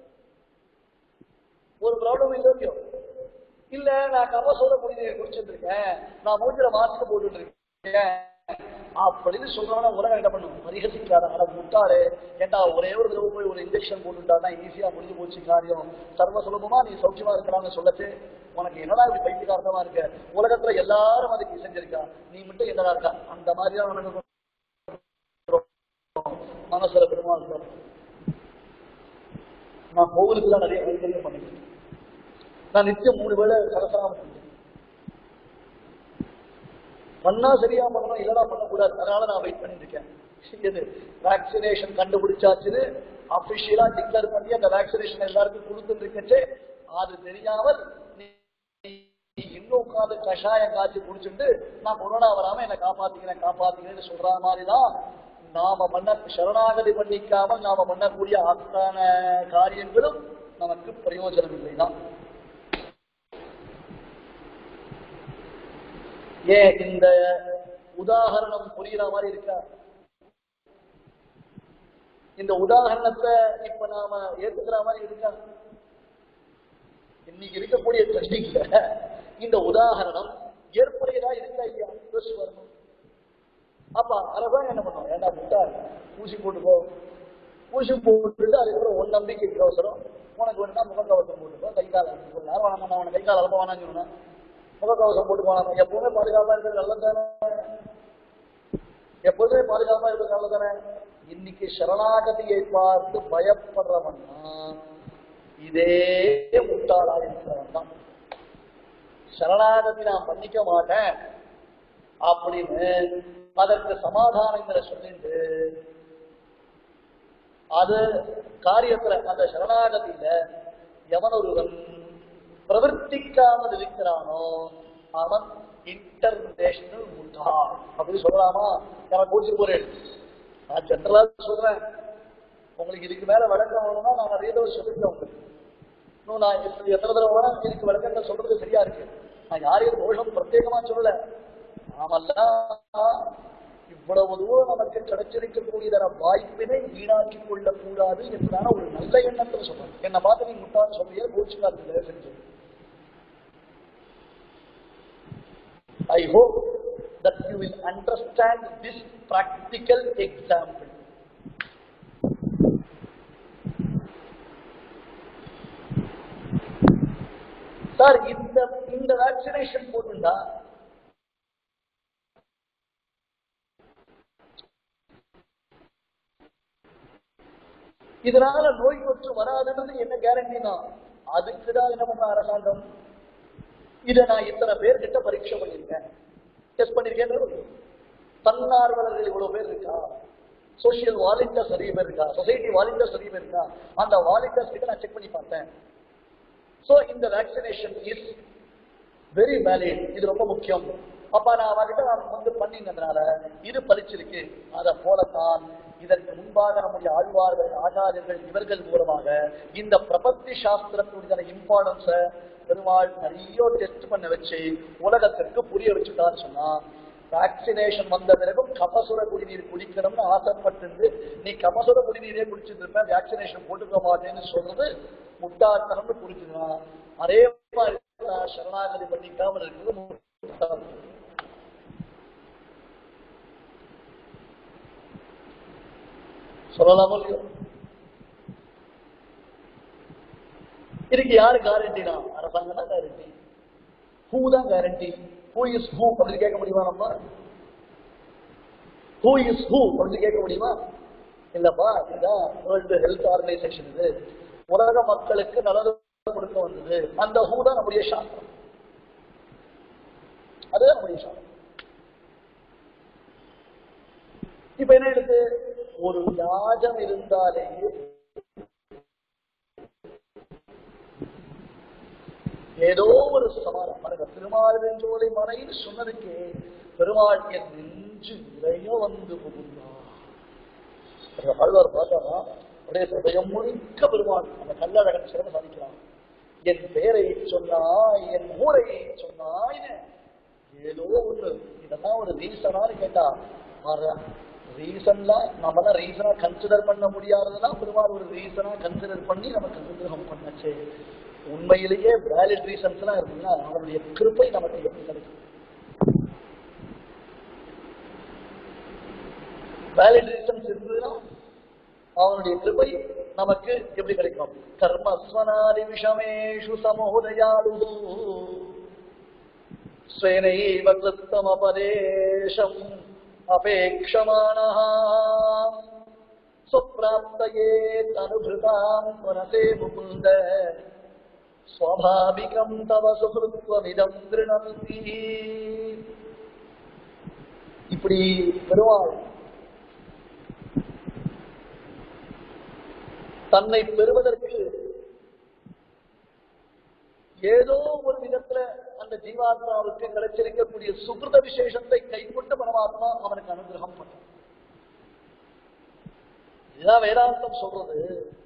ஒரு ப்ராப்ளம் இல்லையோ இல்ல நான் கபசோட குடிநீர் குடிச்சிட்டு இருக்கேன் நான் மூஞ்சில மாஸ்க் போட்டுட்டு இருக்கேன் அப்படின்னு சொல்றவன உலகம் என்ன பண்ணும் பரிகசிக்காத ஆனா முட்டாளே ஏண்டா ஒரே ஒரு தடவை போய் ஒரு இன்ஜெக்ஷன் போட்டுட்டாதான் ஈஸியா முடிஞ்சு போச்சு காரியம் சர்வ சுலபமா நீ சௌக்கியமா இருக்கலாம்னு சொல்லச்சு உனக்கு என்னடா இப்படி பைத்தியகாரமா இருக்க உலகத்துல எல்லாரும் அதுக்கு செஞ்சிருக்கா நீ மட்டும் என்னடா இருக்கா அந்த மாதிரிதான் உனக்கு மனசுல பெருமாள் இருக்கார். நான் கோவிலுக்கு தான் நிறைய கைங்கரியம் பண்ணிருக்கேன் நான் நித்தியம் மூணு வேளை சரசராம செஞ்சேன் பண்ணா சரியா பண்ணணும் இல்லடா பண்ணக்கூடாது அதனால நான் வெயிட் பண்ணிட்டு இருக்கேன் எது வேக்சினேஷன் கண்டுபிடிச்சாச்சுன்னு அபிஷியலா டிக்ளேர் பண்ணி அந்த வேக்சினேஷன் எல்லாருக்கும் கொடுத்துட்டு இருக்கச்சு அது தெரியாமல் நீ நீ இன்னும் உட்காந்து கஷாயம் காய்ச்சி குடிச்சுட்டு நான் கொரோனா வராம என்னை காப்பாத்திக்கிறேன் காப்பாத்திக்கிறேன்னு சொல்ற மாதிரிதான் நாம பண்ண சரணாகதி பண்ணிக்காமல் நாம பண்ணக்கூடிய அத்தனை காரியங்களும் நமக்கு பிரயோஜனம் இல்லைதான் ஏன் இந்த உதாகரணம் புரியுற மாதிரி இருக்கா இந்த உதாகரணத்தை இப்ப நாம ஏத்துக்கிற மாதிரி இருக்கா இன்னைக்கு இருக்கக்கூடிய ட்ரெண்டிங்ல இந்த உதாகரணம் ஏற்புடையதா இருக்கா இல்லையா யோசிச்சு வரணும் அப்ப அரசாங்கம் என்ன பண்ணுவோம் ஏண்டா முட்டா ஊசி போட்டுக்கோ ஊசி போட்டுட்டு அதுக்கப்புறம் உன் நம்பிக்கைக்கு அவசரம் உனக்கு வேணும்னா முகக்கவசம் போட்டுக்கோ கை கால யாரும் வேணாம் நான் உனக்கு கை கால அலப்ப வேணாம்னு சொன்னா முகக்கவசம் போட்டு போனாங்க எப்பவுமே பாதுகாப்பா இருக்கிறது நல்லது தானே எப்போதுமே பாதுகாப்பா இருக்கிறது நல்லது தானே இன்னைக்கு சரணாகதியை பார்த்து பயப்படுறவன் இதே முட்டாளா இருக்கிறவன் தான் சரணாகதி நான் பண்ணிக்க மாட்டேன் அப்படின்னு அதற்கு சமாதானங்களை சொல்லிட்டு அது காரியத்துல அந்த சரணாகதியில எவன் ஒருவன் பிரவர்த்திக்காமல் இருக்கிறானோ அவன் இன்டர்நேஷனல் முட்டாள் அப்படின்னு சொல்லலாமா எனக்கு கூட்டிட்டு போறேன் நான் ஜென்ரலா சொல்றேன் உங்களுக்கு இதுக்கு மேல விளக்கம் வேணும்னா நான் நிறைய தடவை சொல்லிருக்கேன் உங்களுக்கு இன்னும் நான் எத்தனை எத்தனை தடவை வேணா இதுக்கு விளக்கங்கள் சொல்றது சரியா இருக்கு நான் யாரையும் தோஷம் பிரத்யேகமா சொல்லல நாமெல்லாம் இவ்வளவு தூரம் நமக்கு கிடைச்சிருக்கக்கூடியதர வாய்ப்பினை வீணாக்கி கொள்ளக் கூடாது என்றான ஒரு நல்ல எண்ணத்துல சொல்றேன் என்னை பார்த்து நீ முட்டான்னு சொல்லியே கோச்சுக்காது செஞ்சு I hope that you will understand this practical example. Sir இந்த இந்த வேக்சினேஷன் போட்டுண்டா இதனால நோய் தொற்று வராதுன்றது என்ன கேரண்டினா அதுக்குதான் என்ன பண்ண அரசாங்கம் இதை நான் இத்தனை பேர்கிட்ட பரீட்சை பண்ணியிருக்கேன் டெஸ்ட் பண்ணிருக்கேன் தன்னார்வலர்கள் இவ்வளவு பேர் இருக்கா சோசியல் வாலண்டியர்ஸ் நிறைய பேர் இருக்கா சொசைட்டி வாலண்டியர்ஸ் நிறைய பேர் இருக்கா அந்த வாலண்டியர்ஸ் கிட்ட நான் செக் பண்ணி பார்த்தேன் சோ இந்த வேக்சினேஷன் இஸ் வெரி வேலிட் இது ரொம்ப முக்கியம் அப்ப நான் அவர்கிட்ட நான் வந்து பண்ணினதுனால இது பலிச்சிருக்கு அதை போலத்தான் இதற்கு முன்பாக நம்முடைய ஆழ்வார்கள் ஆச்சாரியர்கள் இவர்கள் மூலமாக இந்த பிரபத்தி சாஸ்திரத்துடைய இம்பார்ட்டன்ஸ பெருமாள் நிறைய டெஸ்ட் பண்ண வச்சு உலகத்திற்கு புரிய வச்சுட்டான்னு சொன்னா வேக்சினேஷன் வந்த பிறகும் கபசுர குடிநீர் குடிக்கணும்னு ஆசைப்பட்டு நீ கபசுர குடிநீரே குடிச்சிட்டு இருப்ப வேக்சினேஷன் போட்டுக்க மாட்டேன்னு சொல்றது முட்டாள்தனம்னு புரிஞ்சுக்கலாம் அதே மாதிரி தான் சரணாகதி பண்ணிக்காமல் இருக்கிறது முட்டாள்தனம். சொல்லலாமோ இல்லையோ இதுக்கு யாரு கேரண்டினா அரசாங்கம் தான் கேரண்டி ஹூ தான் கேரண்டி ஹூ இஸ் ஹூ அப்படின்னு கேட்க முடியுமா நம்ம ஹூ இஸ் ஹூ அப்படின்னு கேட்க முடியுமா இல்லப்பா இதுதான் வேர்ல்டு ஹெல்த் ஆர்கனைசேஷன் இது உலக மக்களுக்கு நல்லது கொடுக்க வந்தது அந்த ஹூ தான் நம்முடைய சாஸ்திரம் அதுதான் நம்முடைய சாஸ்திரம் இப்ப என்ன இருக்கு ஒரு வியாஜம் இருந்தாலே ஏதோ ஒரு சமாளம் பாருங்க திருமால் வென்றோலை மனைன்னு சொன்னதுக்கே பெருமாள் என் நெஞ்சு நிறைய வந்து புகுந்தார் ஆழ்வார் பார்த்தாரா அப்படியே ஹிருதயம் முழுக்க பெருமாள் அந்த கல்லழகன் சிறப்பு சாதிக்கிறான் என் பெயரை சொன்னாய் என் ஊரை சொன்னாய்னு ஏதோ ஒண்ணு இதெல்லாம் ஒரு ரீசனான்னு கேட்டா ரீசன்லாம் நம்ம தான் ரீசனா கன்சிடர் பண்ண முடியாததெல்லாம் பெருமாள் ஒரு ரீசனா கன்சிடர் பண்ணி நமக்கு அனுகிரகம் பண்ணச்சே உண்மையிலேயே வேலிட் ரீசன்ஸ் எல்லாம் இருக்குன்னா அவனுடைய கிருப்பை நமக்கு எப்படி கிடைக்கும் வேலிட் ரீசன்ஸ் இருந்ததுன்னா அவனுடைய கிருபை நமக்கு எப்படி கிடைக்கும் கர்மஸ்வனாதி விஷமேஷு சமோதயாடு ஸ்வேனைவ கிருத்தமபதேஷம் அபேக்ஷமானः சுப்ராப்தயே தனுபிருதாம் மனசே முகுந்த ஸ்வாபாவிகம் தவ சுகிருத்வமிதம் திருணந்தி இப்படி பெருமாள் தன்னை பெறுவதற்கு ஏதோ ஒரு விதத்துல அந்த ஜீவாத்மாவுக்கு கிடைச்சிருக்கக்கூடிய சுகிருத விசேஷத்தை கைக்கொண்டு பரமாத்மா அவனுக்கு அனுகிரகம் பண்ண இதுதான் வேதாந்தம் சொல்றது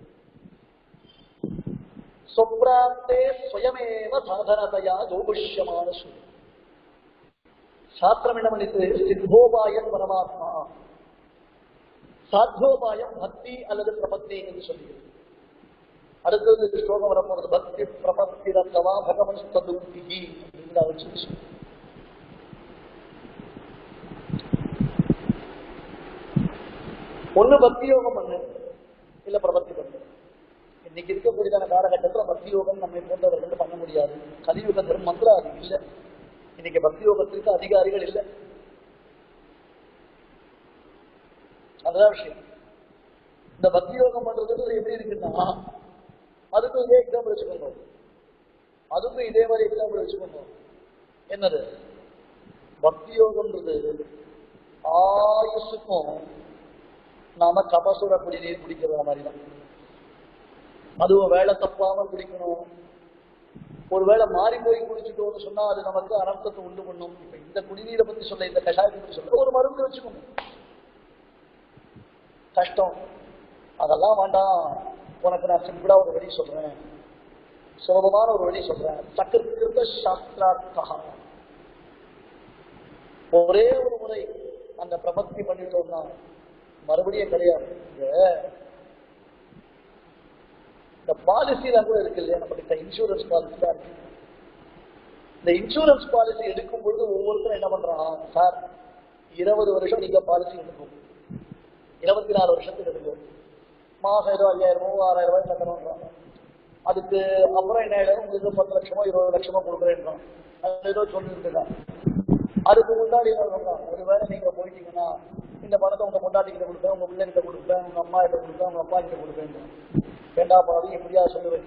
சொப்ராந்தே ஸ்வயமேவ சாதனதையா ஜோபுஷ்யமான சொல்லி சாஸ்திரம் என்ன பண்ணிட்டு சித்தோபாயன் பரமாத்மா சாத்தியோபாயம் பக்தி அல்லது பிரபத்தி என்று சொல்லுகிறது அடுத்தது ஸ்லோகம் வரப்போறது பக்தி பிரபத்தி ரத்தவா பகவன் ததுக்தி அப்படிங்கிற வச்சு சொல்லு. ஒண்ணு பக்தி யோகம் பண்ணு இல்ல பிரபத்தி பண்ணு இன்னைக்கு இருக்கக்கூடியதான காலகட்டத்துல பக்தி யோகம் நம்ம போன்றவர்கள் பண்ண முடியாது கலியுகத்தில் மந்திரம் அது இல்லை இன்னைக்கு பக்தி யோகத்திற்கு அதிகாரிகள் இல்லை அதுதான் விஷயம் இந்த பக்தி யோகம் பண்றதுக்கு எப்படி இருக்குன்னா அதுக்கும் இதே எக்ஸாம்பிள் வச்சுக்கோங்க அதுக்கும் இதே மாதிரி எக்ஸாம்பிள் வச்சுக்கோங்க என்னது பக்தி யோகம்ன்றது ஆயுசுக்கும் நாம கபசுர குடிநீர் குடிக்கிற மாதிரி தான் அதுவும் வேலை தப்பாம குடிக்கணும் ஒருவேளை மாறி போய் குடிச்சிட்டோம்னு சொன்னா அது நமக்கு அனர்த்தத்தை உண்டு பண்ணும் இப்ப இந்த குடிநீரை பத்தி சொல்ல இந்த கஷாயத்தை பத்தி சொல்ல ஒரு மருந்து வச்சுக்கோங்க கஷ்டம் அதெல்லாம் வேண்டாம் உனக்கு நான் சிம்பிளா ஒரு வழி சொல்றேன் சுலபமான ஒரு வழி சொல்றேன் சக்கரகிருத சாஸ்திரார்த்தா ஒரே ஒரு முறை அந்த பிரபத்தி பண்ணிட்டோம்னா மறுபடியும் கிடையாது இந்த இந்த பாலிசிலாம் கூட இருக்கு இல்லையா நம்ம கிட்ட இன்சூரன்ஸ் பாலிசி தான் இருக்கு இந்த இன்சூரன்ஸ் பாலிசி எடுக்கும் பொழுது ஒவ்வொருத்தரும் என்ன பண்றான் சார் இருபது வருஷம் நீங்க பாலிசி எடுக்கும் இருபத்தி நாலு வருஷத்துக்கு எடுக்கும் மாசம் ஏதோ ஐயாயிரம் மூவாயிரம் ரூபாய் கட்டணும் அதுக்கு அப்புறம் என்ன ஆயிடும் உங்களுக்கு பத்து லட்சமோ இருபது லட்சமோ கொடுக்குறேன் அது ஏதோ சொல்லிட்டு அதுக்கு முன்னாடி என்ன சொல்றான் ஒருவேளை நீங்க போயிட்டீங்கன்னா இந்த பணத்தை உங்க பொண்டாட்டிக்கிட்ட கொடுப்பேன் உங்க பிள்ளைகிட்ட கொடுப்பேன் உங்க அம்மா கிட்ட கொடுப்பேன் உங்க அப்பா கிட்ட கொடுப்பேன் வேண்டா பாவி எப்படியா சொல்லுவேன்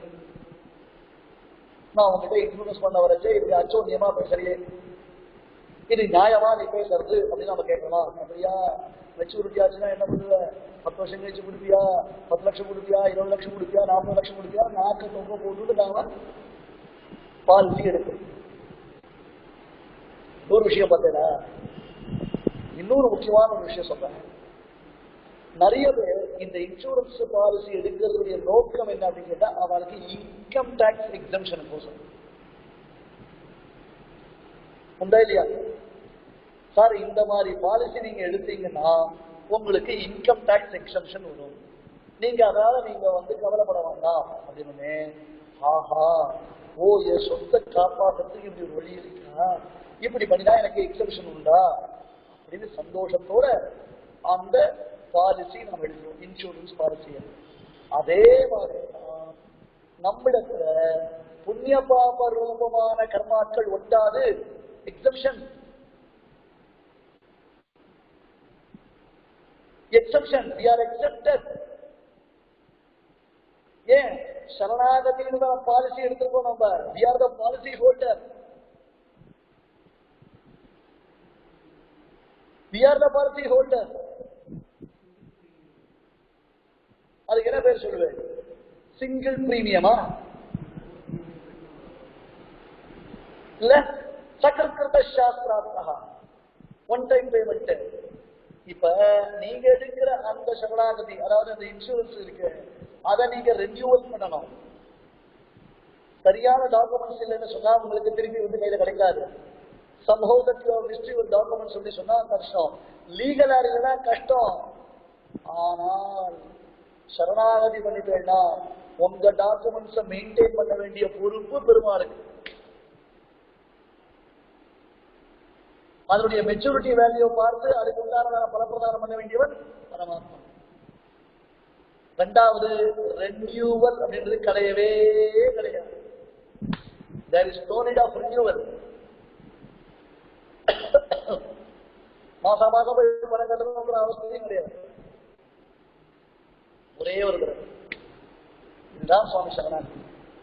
நான் உங்ககிட்ட இன்சூரன்ஸ் பண்ண வரச்சே இது அச்சோன்யமா பேசுறியே இது நியாயமா நீ பேசுறது அப்படின்னு நம்ம கேட்கலாம் அப்படியா மெச்சூரிட்டி ஆச்சுன்னா என்ன பண்ணுவ பத்து வருஷம் கழிச்சு கொடுப்பியா பத்து லட்சம் கொடுப்பியா இருபது லட்சம் கொடுப்பியா நாற்பது லட்சம் கொடுப்பியா நாக்கு தொங்க போட்டுட்டு நாம பாலிசி எடுக்கும் ஒரு விஷயம் பார்த்தேனா இன்னொரு முக்கியமான ஒரு விஷயம் சொல்றேன் நிறைய பேர் இந்த இன்சூரன்ஸ் பாலிசி எடுக்கிறதுடைய நோக்கம் என்ன அப்படின்னு கேட்டா அவனுக்கு இன்கம் டாக்ஸ் எக்ஸம்ஷன் கோசம் உண்டா இல்லையா சார் இந்த மாதிரி பாலிசி நீங்க எடுத்தீங்கன்னா உங்களுக்கு இன்கம் டேக்ஸ் எக்ஸம்ஷன் வரும் நீங்க அதாவது நீங்க வந்து கவலைப்பட வேண்டாம் அப்படின்னு ஆஹா ஓ என் சொத்தை காப்பாற்றுறதுக்கு இப்படி ஒரு வழி இருக்கா இப்படி பண்ணினா எனக்கு எக்ஸம்ஷன் உண்டா அப்படின்னு சந்தோஷத்தோட அந்த பாலிசி நம்ம எடுக்கிறோம் இன்சூரன்ஸ் பாலிசி அதே மாதிரி தான் நம்மிடத்துல புண்ணிய பாப ரூபமான கர்மாக்கள் ஒட்டாது exemption exception we are accepted ஏன் சரணாகதின்னு பாலிசி எடுத்துருக்கோம் நம்ம we are the policy holder we are the policy holder அதுக்கு என்ன பேர் சொல்லுவேன் சிங்கிள் பிரீமியமா இல்ல சக்கரகிருத சாஸ்திரார்த்தா ஒன் டைம் பேமெண்ட் இப்ப நீங்க எடுக்கிற அந்த சரணாகதி அதாவது அந்த இன்சூரன்ஸ் இருக்கு அதை நீங்க ரெனியூவல் பண்ணணும் சரியான டாக்குமெண்ட்ஸ் இல்லைன்னு சொன்னா உங்களுக்கு திருப்பி வந்து கையில கிடைக்காது somehow that you have missed your documents சொல்லி சொன்னா கஷ்டம் லீகலா இருக்குன்னா கஷ்டம் ஆனால் சரணாகதி பண்ணிட்டேன்னா உங்க டாக்குமெண்ட்ஸை மெயின்டைன் பண்ண வேண்டிய பொறுப்பு பெருமாளுக்கு அதனுடைய மெச்சூரிட்டி வேல்யூ பார்த்து அதுக்கு உண்டான பலப்பிரதானம் பண்ண வேண்டியவன் பரமாத்மா ரெண்டாவது ரெனியூவல் அப்படின்றது கிடையவே கிடையாது there is no need of renewal மாசம் மாசம் போய் பணம் கட்டணுங்கிற அவசியம் கிடையாது ஒரே ஒரு தடவை இதுதான் சுவாமி சரணாகி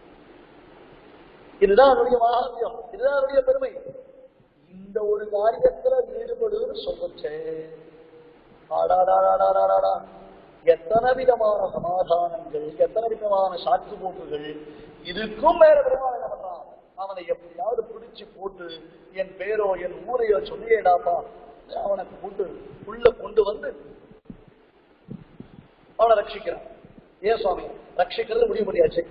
இதுதான் அவருடைய மகாத்மியம் இதுதான் அவருடைய பெருமை இந்த ஒரு காரியத்துல ஈடுபடுன்னு சொல்லுச்சே ஆடாடாடாடாடாடா எத்தனை விதமான சமாதானங்கள் எத்தனை விதமான சாக்கு போக்குகள் இதுக்கும் மேல பெருமாள் என்ன பண்றான் அவனை எப்படியாவது பிடிச்சு போட்டு என் பேரோ என் ஊரையோ சொல்லியேடாப்பா அவனை கொண்டு உள்ள கொண்டு வந்து அவனை ரட்சிக்கிறான் ஏன் சுவாமி ரட்சிக்கிறது முடிவு பண்ணியாச்சு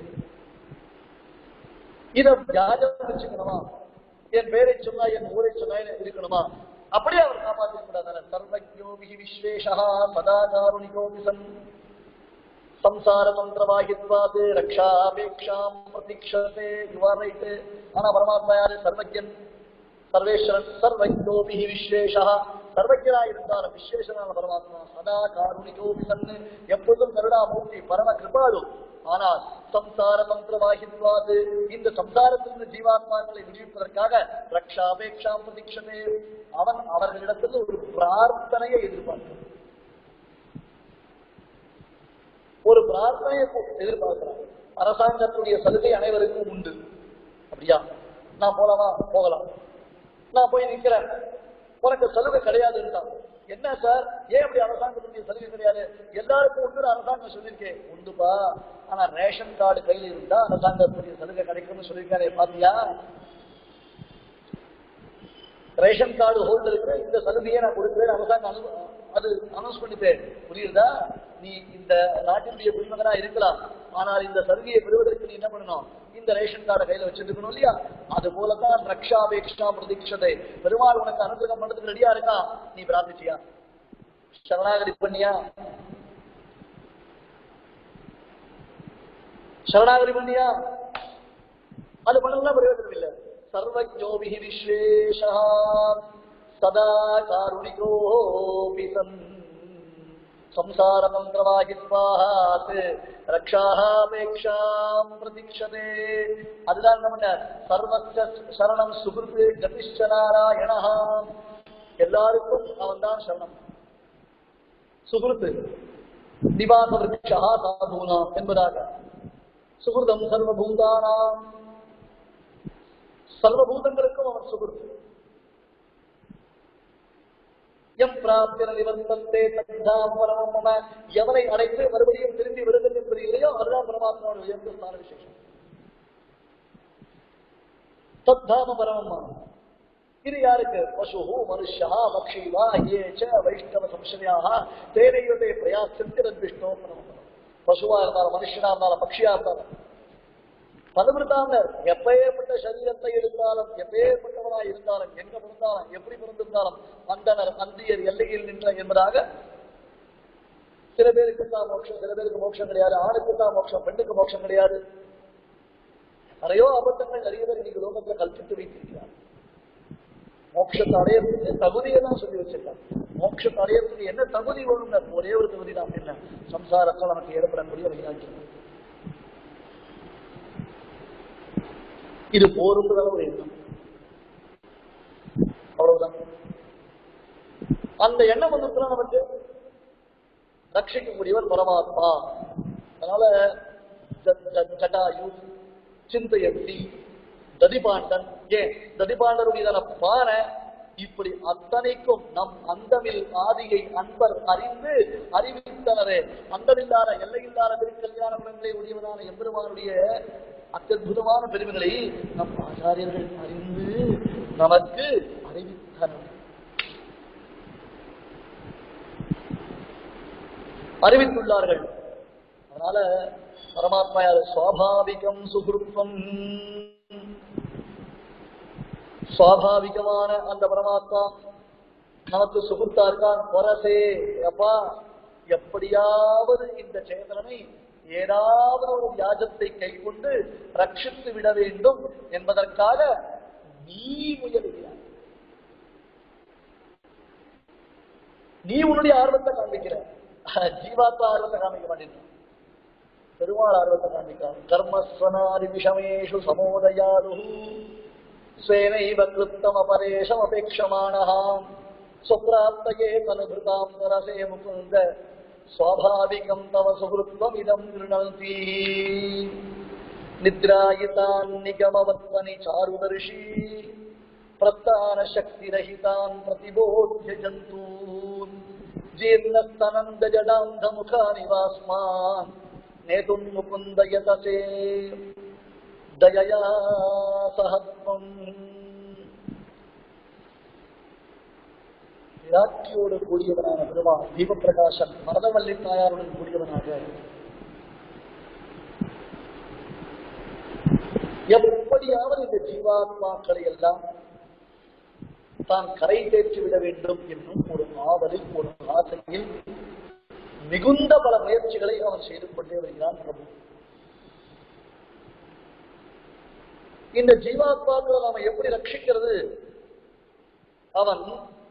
இத வியாஜம் வச்சுக்கணுமா என் பேரை சொன்னா என் ஊரை சொன்னா எனக்கு இருக்கணுமா அப்படியே அவர் காப்பாற்றிக் கூடாது சர்வஜோபி விஸ்வேஷா சதா காருணிகோபி சன் சம்சார மந்திரவாகித்வாது ரக்ஷாபேக்ஷாம் பிரதீட்சதே யுவர் ரைட் ஆனா பரமாத்மா யாரு சர்வஜன் சர்வேஸ்வரன் சர்வஜோபி விஸ்வேஷா சர்வஜனா இருந்தாலும் விஸ்வேஷனான பரமாத்மா சதா காருணிகோபி சன்னு எப்பொழுதும் கருணாமூர்த்தி பரம கிருபாடு ஆனால் சம்சார மந்திரவாகித்வாது இந்த சம்சாரத்திலிருந்து ஜீவாத்மாக்களை விடுவிப்பதற்காக ரக்ஷாபேக்ஷாம் பிரதீட்சதே அவன் அவர்களிடத்தில் ஒரு பிரார்த்தனையை எதிர்பார்க்கிறான் ஒரு பிரார்த்தனையை எதிர்பார்க்கிறான் அரசாங்கத்துடைய சலுகை அனைவருக்கும் உண்டு அப்படியா நான் போலாமா போகலாம் நான் போய் நிக்கிறேன் உனக்கு சலுகை கிடையாதுன்றான் என்ன சார் ஏன் அப்படி அரசாங்கத்துடைய சலுகை கிடையாது எல்லாருக்கும் உண்டு அரசாங்கம் சொல்லியிருக்கேன் உண்டுப்பா ஆனா ரேஷன் கார்டு கையில இருந்தா அரசாங்கத்துடைய சலுகை கிடைக்கும்னு சொல்லியிருக்காரு பாத்தியா ரேஷன் கார்டு ஹோல்டருக்கு இந்த சலுகையை நான் கொடுக்கிறேன் அரசாங்கம் அனு அது அனௌன்ஸ் பண்ணிட்டேன் புரியுதா நீ இந்த நாட்டினுடைய குடிமகனா இருக்கலாம் ஆனால் இந்த சலுகையை பெறுவதற்கு நீ என்ன பண்ணணும் இந்த ரேஷன் கார்டை கையில வச்சிருக்கணும் இல்லையா அது போலதான் ரக்ஷாபேக்ஷா பிரதீட்சதை பெருமாள் உனக்கு அனுகிரகம் பண்றதுக்கு ரெடியா இருக்கான் நீ பிரார்த்திச்சியா சரணாகதி பண்ணியா சரணாகதி பண்ணியா அது பண்ணலாம் பிரயோஜனம் இல்லை சர்வஜோபி விஸ்வேஷா சதா காருணிகோபி சன் சம்சார மந்திரவாகித்வாத் ரக்ஷாபேக்ஷாம் பிரதீட்சதே அதுதான் நம்ம சர்வஸ்ய சரணம் சுகிருத்து கதிஷ்ட நாராயணா எல்லாருக்கும் அவன் தான் சரணம் சுகிருத்து நிவாச விருட்சா சாதுனாம் என்பதாக சுகிருதம் சர்வபூதானாம் சர்வபூதங்களுக்கும் அவன் சுகிருத்து எம் பிராப்திர நிவர்த்தந்தே தத்தாம் பரமம் மம எவனை அடைத்து மறுபடியும் திரும்பி வருகிறது என்பது இல்லையோ அதுதான் பரமாத்மாவோட உயர்ந்த ஸ்தான விசேஷம் தத்தாம பரமம் மம இது யாருக்கு பசு மனுஷா பக்ஷிவா ஏ ச வைஷ்ணவ சம்சயாக தேனையுடைய பிரயாசித்து விஷ்ணு பசுவா இருந்தாலும் மனுஷனா இருந்தாலும் பக்ஷியா இருந்தாலும் பலவிருத்தாங்க எப்பேற்பட்ட சரீரத்தை இருந்தாலும் எப்பேற்பட்டவனா இருந்தாலும் எங்க பிறந்திருந்தாலும் எப்படி பிறந்திருந்தாலும் அந்தனர் அந்தியர் எல்லையில் நின்ற என்பதாக சில பேருக்கு தான் மோட்சம் சில பேருக்கு மோட்சம் கிடையாது ஆணுக்கு தான் மோட்சம் பெண்ணுக்கு மோட்சம் கிடையாது நிறைய அபத்தங்கள் நிறைய பேர் இன்னைக்கு லோகத்துல கல்பித்து வைத்திருக்கிறார் மோட்சத்தை அடையறதுக்கு தகுதியை தான் சொல்லி வச்சிருக்காங்க மோட்சத்தை அடையறதுக்கு என்ன தகுதி வேணும்னா ஒரே ஒரு தகுதி தான் என்ன சம்சாரத்தில் நமக்கு ஏற்படக்கூடிய வைராக்கியம் இது போருங்கிற ஒரு எண்ணம் அவ்வளவுதான் அந்த எண்ணம் வந்துச்சுன்னா நமக்கு ரட்சிக்கக்கூடியவர் பரமாத்மா அதனால ஜ- ஜ- ஜட்டாயு சிந்தையத்தி ததிபாண்டன் ஏன் ததிபாண்டருடையதான பானை இப்படி அத்தனைக்கும் நம் அந்தமில் ஆதியை அன்பர் அறிந்து அறிவித்தனரே அந்தமில்லாத எல்லையில்லாத திருக்கல்யாண குணங்களை உடையவனான எம்பெருமானுடைய அத்தற்புதமான பெருமைகளை நம் ஆச்சாரியர்கள் அறிந்து நமக்கு அறிவித்தனர் அறிவித்துள்ளார்கள் அதனால பரமாத்மா யாரு சுவாபாவிகம் சுகிருத்வம் சுவாபாவிகமான அந்த பரமாத்மா நமக்கு சுகுர்த்தா இருக்கான் பொரசே அப்பா எப்படியாவது இந்த சேதனனை ஏதாவது ஒரு வியாஜத்தை கைக்கொண்டு ரட்சித்து விட வேண்டும் என்பதற்காக நீ முயலுகிறாய் நீ உன்னுடைய ஆர்வத்தை காண்பிக்கிற ஜீவாத்மா ஆர்வத்தை காமிக்க மாட்டேன் பெருமாள் ஆர்வத்தை காண்பிக்கிறான் கர்மஸ்வனாதி விஷமேஷு சமோதயாது ஸ்வேனைவ கிருத்தம் அபரேஷம் அபேட்சமானः சுப்ராப்தயே தனுபிருதாம் நரசே முகுந்த ஸ்வாபாவிகம் தவ சுகிருத்வம் இதம் கிருணந்தி நித்ராயிதான் நிகமவத்வனி சாருதர்ஷி பிரத்தான சக்திரஹிதான் பிரதிபோத்ய ஜந்தூன் ஜீர்ணஸ்தனந்த ஜடாந்த முகானிவாஸ்மான் நேதும் முகுந்த யதசே தயயா சஹத்வம் விராட்சியோடு கூடியவனான பெருமான் தீபப்பிரகாசன் மரதவல்லி தாயாருடன் கூடியவனாக எப்படியாவது இந்த ஜீவாத்மாக்களை எல்லாம் தான் கரை தேற்றி விட வேண்டும் என்னும் ஒரு ஆவலில் ஒரு ஆசையில் மிகுந்த பல முயற்சிகளை அவன் செய்து கொண்டே வருகிறான் பிரபு இந்த ஜீவாத்மாக்களை நாம எப்படி ரட்சிக்கிறது அவன்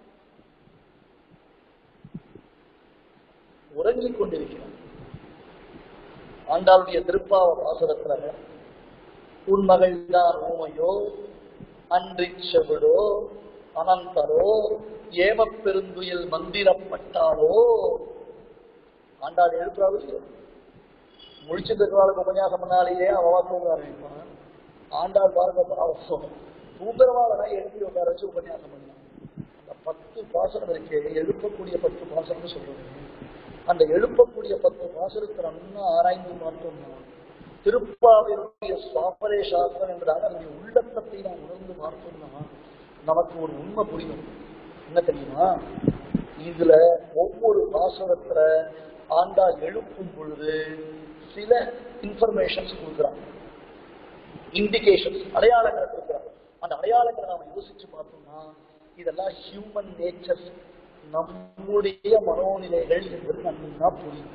உறங்கிக் கொண்டிருக்கிறான் ஆண்டாளுடைய திருப்பாவ பாசுரத்துல உன் மகள்தான் ஊமையோ அன்றிச் செவிடோ அனந்தரோ ஏமப் பெருந்துயில் மந்திரப்பட்டாலோ ஆண்டாள் எழுப்புறாரு முடிச்சு பெருமாளுக்கு உபன்யாசம் பண்ணாலேயே அவவா தூங்க ஆரம்பிப்பான் ஆண்டாள் பாருங்க பாவம் தூங்குறவாளனா எழுப்பி உட்கார வச்சு உபன்யாசம் பண்ணான் அந்த பத்து பாசனம் இருக்கே எழுப்பக்கூடிய பத்து பாசனம்னு சொல்றது அந்த எழுப்பக்கூடிய பத்து பாசனத்தை நன்னா ஆராய்ந்து பார்த்தோம்னா திருப்பாவையுடைய சுவாபரே சாஸ்திரம் என்பதாக நம்முடைய உள்ளத்தத்தை நாம் உணர்ந்து பார்த்தோம்னா நமக்கு ஒரு உண்மை புரியும் என்ன தெரியுமா இதுல ஒவ்வொரு பாசனத்துல ஆண்டாள் எழுப்பும் பொழுது சில இன்ஃபர்மேஷன்ஸ் கொடுக்குறாங்க இண்டிகேஷன்ஸ் அடையாளங்களை கொடுக்குறாங்க அந்த அடையாளங்களை நாம யோசிச்சு பார்த்தோம்னா இதெல்லாம் ஹியூமன் நேச்சர் நம்முடைய மனோநிலைகள் என்பது நன்னா புரியும்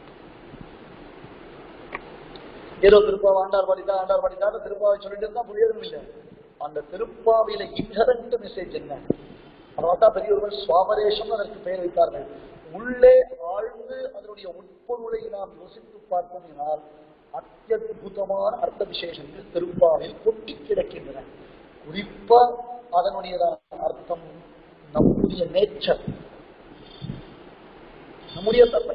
ஏதோ திருப்பாவை ஆண்டார் பாடிட்டா ஆண்டார் பாடிட்டா திருப்பாவை சொல்லிட்டு இருந்தா புரியதும் இல்லை அந்த திருப்பாவில இன்ஹரண்ட் மெசேஜ் என்ன அதனால்தான் பெரியவர்கள் சுவாபரேஷம் அதற்கு பெயர் வைத்தார்கள் உள்ளே ஆழ்ந்து அதனுடைய உட்பொருளை நாம் யோசித்து பார்த்தோம்னால் அத்தியுதமான அர்த்த விசேஷங்கள் திருப்பாவில் கொட்டி கிடக்கின்றன குறிப்பா அதனுடையதான அர்த்தம் நம்முடைய நேச்சர் நம்முடைய தன்மை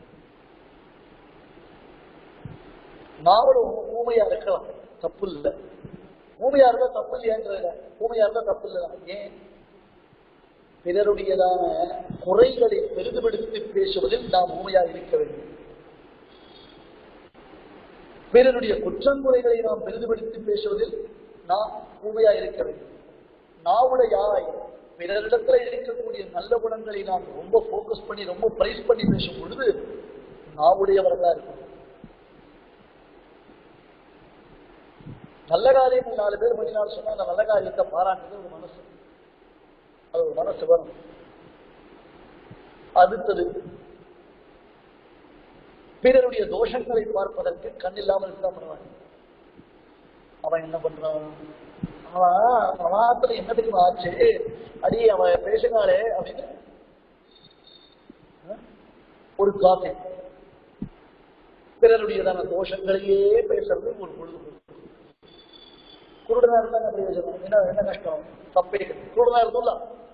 நாவலும் ஊமையா இருக்கலாம் தப்பு இல்லை ஊமையா இருந்தா தப்பு இல்லையாங்கிறத ஊமையா இருந்தா தப்பு இல்லை ஏன் பிறருடையதான குறைகளை பெரிதுபடுத்தி பேசுவதில் நாம் ஊமையா இருக்க வேண்டும் பிறருடைய குற்றங்குறைகளை நாம் பெரிதுபடுத்தி பேசுவதில் நாம் ஊமையா இருக்க வேண்டும் நாவுடையாய் பிறரிடத்துல இருக்கக்கூடிய நல்ல குணங்களை நாம் ரொம்ப ஃபோக்கஸ் பண்ணி ரொம்ப பிரைஸ் பண்ணி பேசும் பொழுது நாவுடையவர்களா இருக்கும் நல்ல காரியம் நாலு பேர் பண்ணினாலும் சொன்னா அந்த நல்ல காரியத்தை பாராட்டுறது ஒரு மனசு அது ஒரு மனசு வரும் அடுத்தது பிறருடைய தோஷங்களை பார்ப்பதற்கு கண் இல்லாமல் இருந்தா பரவாயில்ல அவன் என்ன பண்றான் அவன் அவத்துல என்ன தெரியுமா ஆச்சு அடி அவன் பேசினாலே அப்படின்னு அஹ், ஒரு காப்பி பிறருடையதான தோஷங்களையே பேசுறது ஒரு பொழுதுபோக்கு குருடனா இருந்தா என்ன பிரயோஜனம் என்ன என்ன கஷ்டம் தப்பே இல்லை. குருடனா இருந்தோம்ல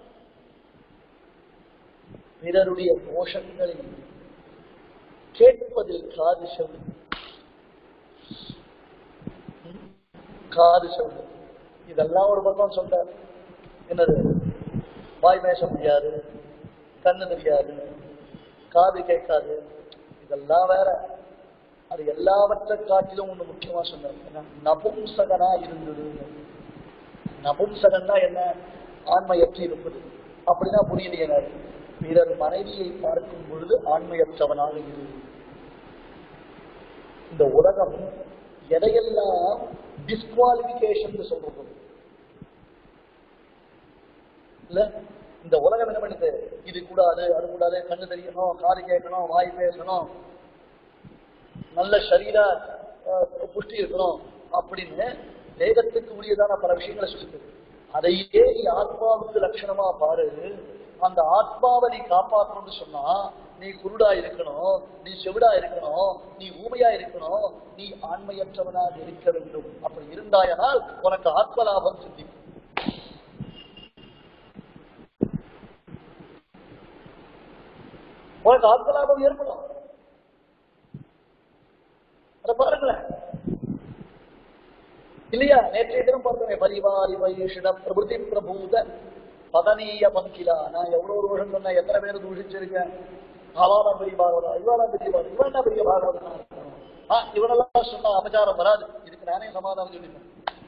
பிறருடைய தோஷங்களை கேட்பதில் காது செவி ம்? காது செவி இதெல்லாம் ஒரு பக்கம் சொல்றார் என்னது வாய் பேச முடியாது கண்ணு தெரியாது காது கேட்காது இதெல்லாம் வேற அது எல்லாவற்றை காட்டிலும் ஒண்ணு முக்கியமா சொன்னார் என்ன? நபும்சகனா இருந்தது நபும்சகன்னா என்ன ஆண்மையற்று இருப்பது அப்படின்னா புரியலையே பிறர் மனைவியை பார்க்கும் பொழுது ஆண்மையற்றவனாக இரு இந்த உலகம் எதையெல்லாம் டிஸ்குவாலிபிகேஷன் சொல்றது இல்ல இந்த உலகம் என்ன பண்ணுது இது கூடாது அது கூடாது கண்ணு தெரியணும் காது கேட்கணும் வாய் பேசணும் நல்ல சரீர அஹ், புஷ்டி இருக்கணும் அப்படின்னு வேதத்துக்கு உரியதான பல விஷயங்களை சொல்லுது அதையே நீ ஆத்மாவுக்கு லட்சணமா பாரு அந்த ஆத்மாவை நீ காப்பாற்றணும்னு சொன்னா நீ குருடா இருக்கணும் நீ செவிடா இருக்கணும் நீ ஊமையா இருக்கணும் நீ ஆண்மையற்றவனாக இருக்க வேண்டும் அப்படி இருந்தாயனால் உனக்கு ஆத்ம லாபம் சித்திக்கும் உனக்கு ஆத்ம லாபம் ஏற்படும் அதை பாருங்களேன் இல்லையா நேற்றைய தினம் பார்த்தோமே பரிவாரி வைஷிட பிரபுதி பிரபூத பதனீய பங்கிலா நான் எவ்வளவு ஒரு வருஷம் சொன்னேன் எத்தனை பேர் தூஷிச்சிருக்கேன் அவாதான் பெரிய பாகவதா இவனா பெரிய பாகவதா இவன் என்ன பெரிய பாகவதா ஆ இவனெல்லாம் சொன்னா அபச்சாரம் வராது இதுக்கு நானே சமாதானம் சொல்லிட்டேன்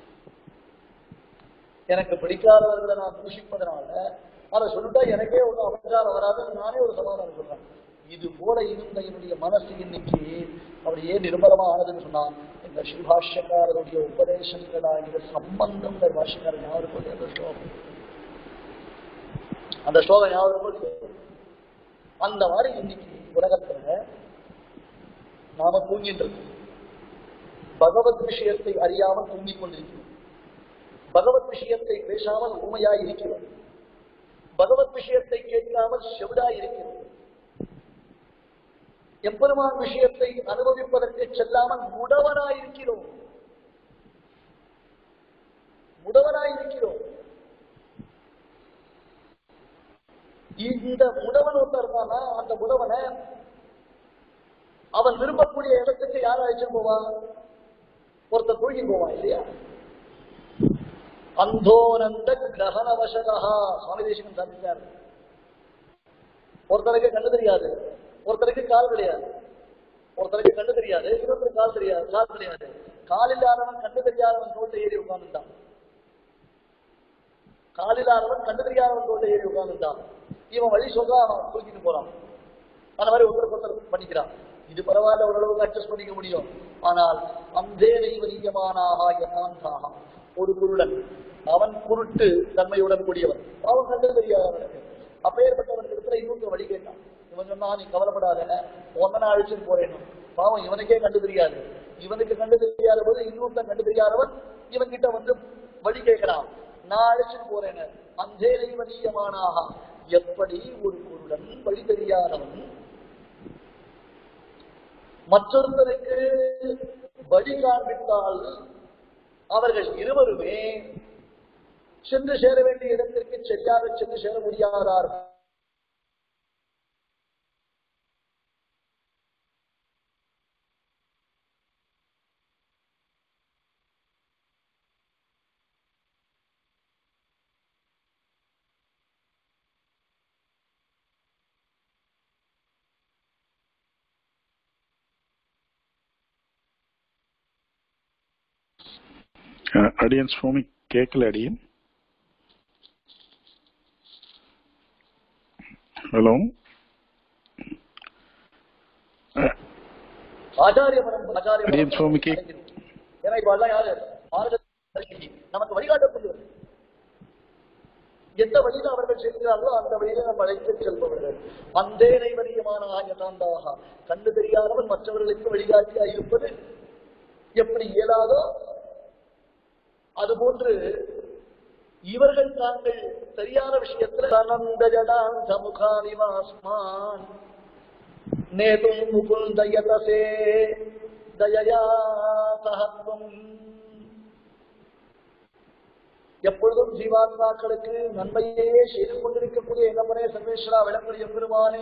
எனக்கு பிடிக்காதவர்களை நான் தூஷிப்பதனால அதை சொல்லிட்டா எனக்கே ஒன்றும் அபச்சாரம் வராதுன்னு நானே ஒரு சமாதானம் சொல்றேன் இது போல இருந்த என்னுடைய மனசு இன்னைக்கு அவர் ஏன் நிர்மலமா ஆனதுன்னு சொன்னா இந்த ஸ்ரீபாஷ்யக்காரருடைய உபதேசங்களாகிய சம்பந்தம் பாஷ்யக்காரர் ஞாபகம் இருக்கு அந்த ஸ்லோகம் அந்த ஸ்லோகம் ஞாபகம் இருக்கு. அந்த மாதிரி இன்னைக்கு உலகத்துல நாம தூங்கிட்டு இருக்கோம் பகவத் விஷயத்தை அறியாமல் தூங்கிக் கொண்டிருக்கிறோம் பகவத் விஷயத்தை பேசாமல் ஊமையாய் இருக்கிறோம் பகவத் விஷயத்தை கேட்காமல் செவிடாய் இருக்கிறோம் எம்பெருமான் விஷயத்தை அனுபவிப்பதற்கு செல்லாமல் முடவனாய் இருக்கிறோம் முடவனாய் இருக்கிறோம் இந்த முடவன் ஒருத்தர் இருக்கானா அந்த முடவனை அவன் விரும்பக்கூடிய இடத்துக்கு யார் அழைச்சிட்டு போவான் ஒருத்தர் தூக்கி போவான் இல்லையா அந்தோனந்த கிரகணவசகா சுவாமி தேசிகன் சாதித்தார் ஒருத்தருக்கு கண்ணு தெரியாது ஒருத்தருக்கு கால் கிடையாது ஒருத்தருக்கு கண்ணு தெரியாது இன்னொருத்தருக்கு கால் தெரியாது கால் கிடையாது கால் இல்லாதவன் கண்ணு தெரியாதவன் தோட்ட ஏறி உட்கார்ந்துட்டான் கால் இல்லாதவன் கண்ணு தெரியாதவன் தோட்ட ஏறி உட்கார்ந்துட்டான் இவன் வழி சொல்றா அவன் தூக்கிட்டு போறான் அந்த மாதிரி ஒருத்தருக்கு ஒருத்தர் பண்ணிக்கிறான் இது பரவாயில்ல ஓரளவுக்கு அட்ஜஸ்ட் பண்ணிக்க முடியும் ஆனால் அந்தே தெய்வீயமானாக யதாந்தாக ஒரு குருடன் அவன் குருட்டு தன்மையுடன் கூடியவன் அவன் கண்டு தெரியாதவனுக்கு அப்பேற்பட்டவனுக்கு இடத்துல இன்னொரு வழி கேட்டான் இவன் சொன்னா நீ கவலைப்படாத உன்ன நான் அழிச்சுட்டு போறேன் பாவம் இவனுக்கே கண்டு தெரியாது இவனுக்கு கண்டு தெரியாத போது இன்னொருத்தன் கண்டு தெரியாதவன் இவன் கிட்ட வந்து வழி கேட்கிறான் நான் அழைச்சிட்டு போறேன் அந்தே தெய்வீயமானாக எப்படி ஒரு குருடன் வழி தெரியாதவன் மற்றொருத்தருக்கு வழி காண்பித்தால் அவர்கள் இருவருமே சென்று சேர வேண்டிய இடத்திற்கு சரியாக சென்று சேர முடியாதார் அஹ், அடியன் சுவாமி கேட்கல அடியன் ஹலோ அஹ், ஆச்சாரிய பரம்பரை ஆச்சாரிய அடியேன் பரம்பரை சுவாமிக்கு. அடைகிறது. ஏன்னா இப்ப எல்லாம் யாரு மார்க்கதர்ஷி. நமக்கு வழிகாட்டக்கூடியவர் எந்த வழியில அவர்கள் செல்கிறார்களோ அந்த வழியில நம்ம அழைத்து செல்பவர்கள் அந்தே நைவரியமான யதாந்தாக கண்ணு தெரியாதவன் மற்றவர்களுக்கு வழிகாட்டியா இருப்பது எப்படி இயலாதோ அதுபோன்று இவர்கள் தாங்கள் சரியான விஷயத்துல அனந்த ஜடாந்த முகானிவாஸ்மான் நேதும் முகுந்தயதசே தயயா சகத்வம் எப்பொழுதும் ஜீவாத்மாக்களுக்கு நன்மையே செய்து கொண்டிருக்கக்கூடிய என்னமனே சர்வேஸ்வரா விளங்குடைய பெருமானே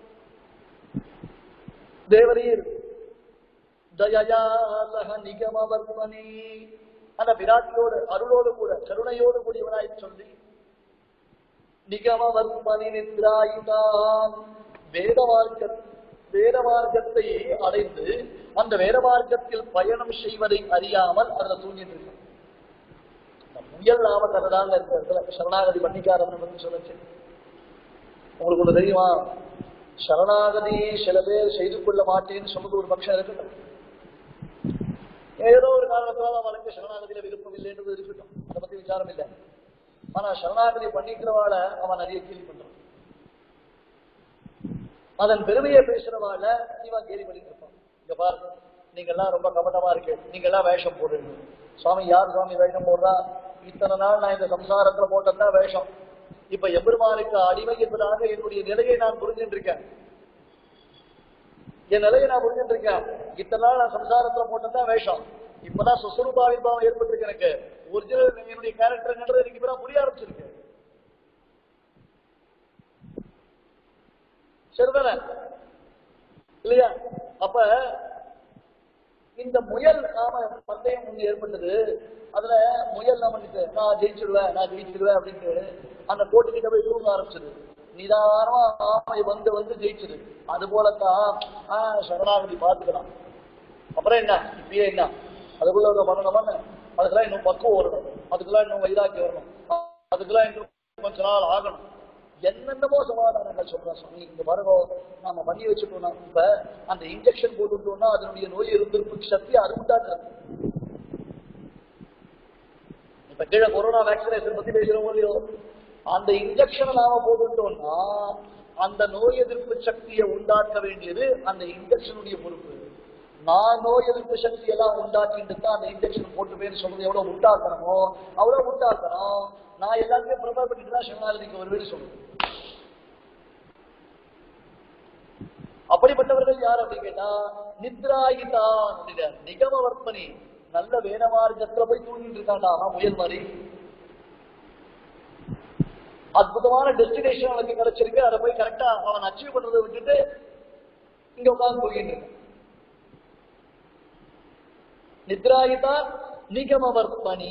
தேவரீர் தயயா சக நிகமவர்மனி அந்த விராட்டியோடு அருளோடு கூட கருணையோடு கூடியவனாய் சொல்லி நிகமவர்மனி நித்ராயிதான் வேத மார்க்க வேத மார்க்கத்தை அடைந்து அந்த வேத மார்க்கத்தில் பயணம் செய்வதை அறியாமல் அதுல தூங்கிட்டு இருக்கான் இந்த முயல் நாமக்கரதாங்க இந்த இடத்துல சரணாகதி பண்ணிக்காரன் பத்தி சொல்லுச்சு உங்களுக்கு ஒண்ணு தெரியுமா சரணாகதி சில பேர் செய்து கொள்ள மாட்டேன்னு சொன்னது ஒரு பட்சம் இருக்கட்டும் ஏதோ ஒரு காரணத்தால் அவனுக்கு சரணாகதியில விருப்பம் இல்லைன்றது இருக்கட்டும் அதை பத்தி விசாரம் இல்லை ஆனா சரணாகதி பண்ணிக்கிறவாள அவன் நிறைய கேள்வி பண்றான் அதன் பெருமையை பேசுறவாள இவன் கேள்வி பண்ணிட்டு இருப்பான் இங்க பாருங்க நீங்க எல்லாம் ரொம்ப கபட்டமா இருக்கு நீங்க எல்லாம் வேஷம் போடுறீங்க சுவாமி யார் சுவாமி வேஷம் போடுறா இத்தனை நாள் நான் இந்த சம்சாரத்துல போட்டதுதான் வேஷம் இப்ப எம்பெருமானுக்கு அடிமை என்பதாக என்னுடைய நிலையை நான் புரிஞ்சுட்டு இருக்கேன் என் நிலையை நான் புரிஞ்சுட்டு இருக்கேன் இத்தனை நாள் நான் சம்சாரத்துல போட்டதுதான் வேஷம் இப்பதான் சுசுரூபாவிர்பாவம் ஏற்பட்டிருக்கு எனக்கு ஒரிஜினல் என்னுடைய கேரக்டர்ன்றது எனக்கு இப்பதான் புரிய ஆரம்பிச்சிருக்கு சரிதானே இல்லையா அப்ப இந்த முயல் நாம பந்தயம் ஒண்ணு ஏற்பட்டது அதுல முயல் நமக்கு நான் ஜெயிச்சிடுவேன் நான் ஜெயிச்சிடுவேன் அப்படின்ட்டு அந்த கோட்டுக்கிட்ட போய் தூங்க ஆரம்பிச்சது நிதானமா ஆமை வந்து வந்து ஜெயிச்சது அது போலத்தான் ஆஹ் சரணாகதி பார்த்துக்கலாம் அப்புறம் என்ன இப்பயே என்ன அதுக்குள்ள ஒரு பண்ணணுமான்னு அதுக்கெல்லாம் இன்னும் பக்குவம் வரணும் அதுக்கெல்லாம் இன்னும் வைராக்கி வரணும் அதுக்கெல்லாம் இன்னும் கொஞ்ச நாள் ஆகணும் என்னென்னமோ சமாதானங்கள் சொல்றேன் சுவாமி இந்த பாருங்க நாம பண்ணி வச்சுட்டோம்னா இப்ப அந்த இன்ஜெக்ஷன் போட்டுட்டோம்னா அதனுடைய நோய் எதிர்ப்பு சக்தி அது உண்டாக்குறது இப்ப கீழே கொரோனா வேக்சினேஷன் பத்தி பேசுறோம் இல்லையோ அந்த இன்ஜெக்ஷனை நாம போட்டுட்டோம்னா அந்த நோய் எதிர்ப்பு சக்தியை உண்டாக்க வேண்டியது அந்த இன்ஜெக்ஷனுடைய பொறுப்பு நான் நோய் எதிர்ப்பு சக்தி எல்லாம் உண்டாக்கிட்டு தான் அந்த இன்ஜெக்ஷன் போட்டுப்பேன்னு சொல்றது எவ்வளவு உண்டாக்கணுமோ அவ்வளவு உண்டாக்கணும் நான் எல்லாத்தையும் ப்ரிப்பேர் பண்ணிட்டு தான் சரணாகதிக்கு வருவேன்னு சொல்லுவேன் அப்படிப்பட்டவர்கள் யார் அப்படின்னு கேட்டா நித்ராயிதான் அப்படிங்கிற நிகமவர்த்தனி நல்ல வேத மார்க்கத்துல போய் தூங்கிட்டு இருக்காண்டா அவன் முயல் மாதிரி அற்புதமான டெஸ்டினேஷன் அவனுக்கு கிடைச்சிருக்கு அதை போய் கரெக்டா அவன் அச்சீவ் பண்றதை விட்டுட்டு இங்க உட்கார்ந்து தூங்கிட்டு இருக்கான் நித்ராயிதான் நிகமவர்த்தனி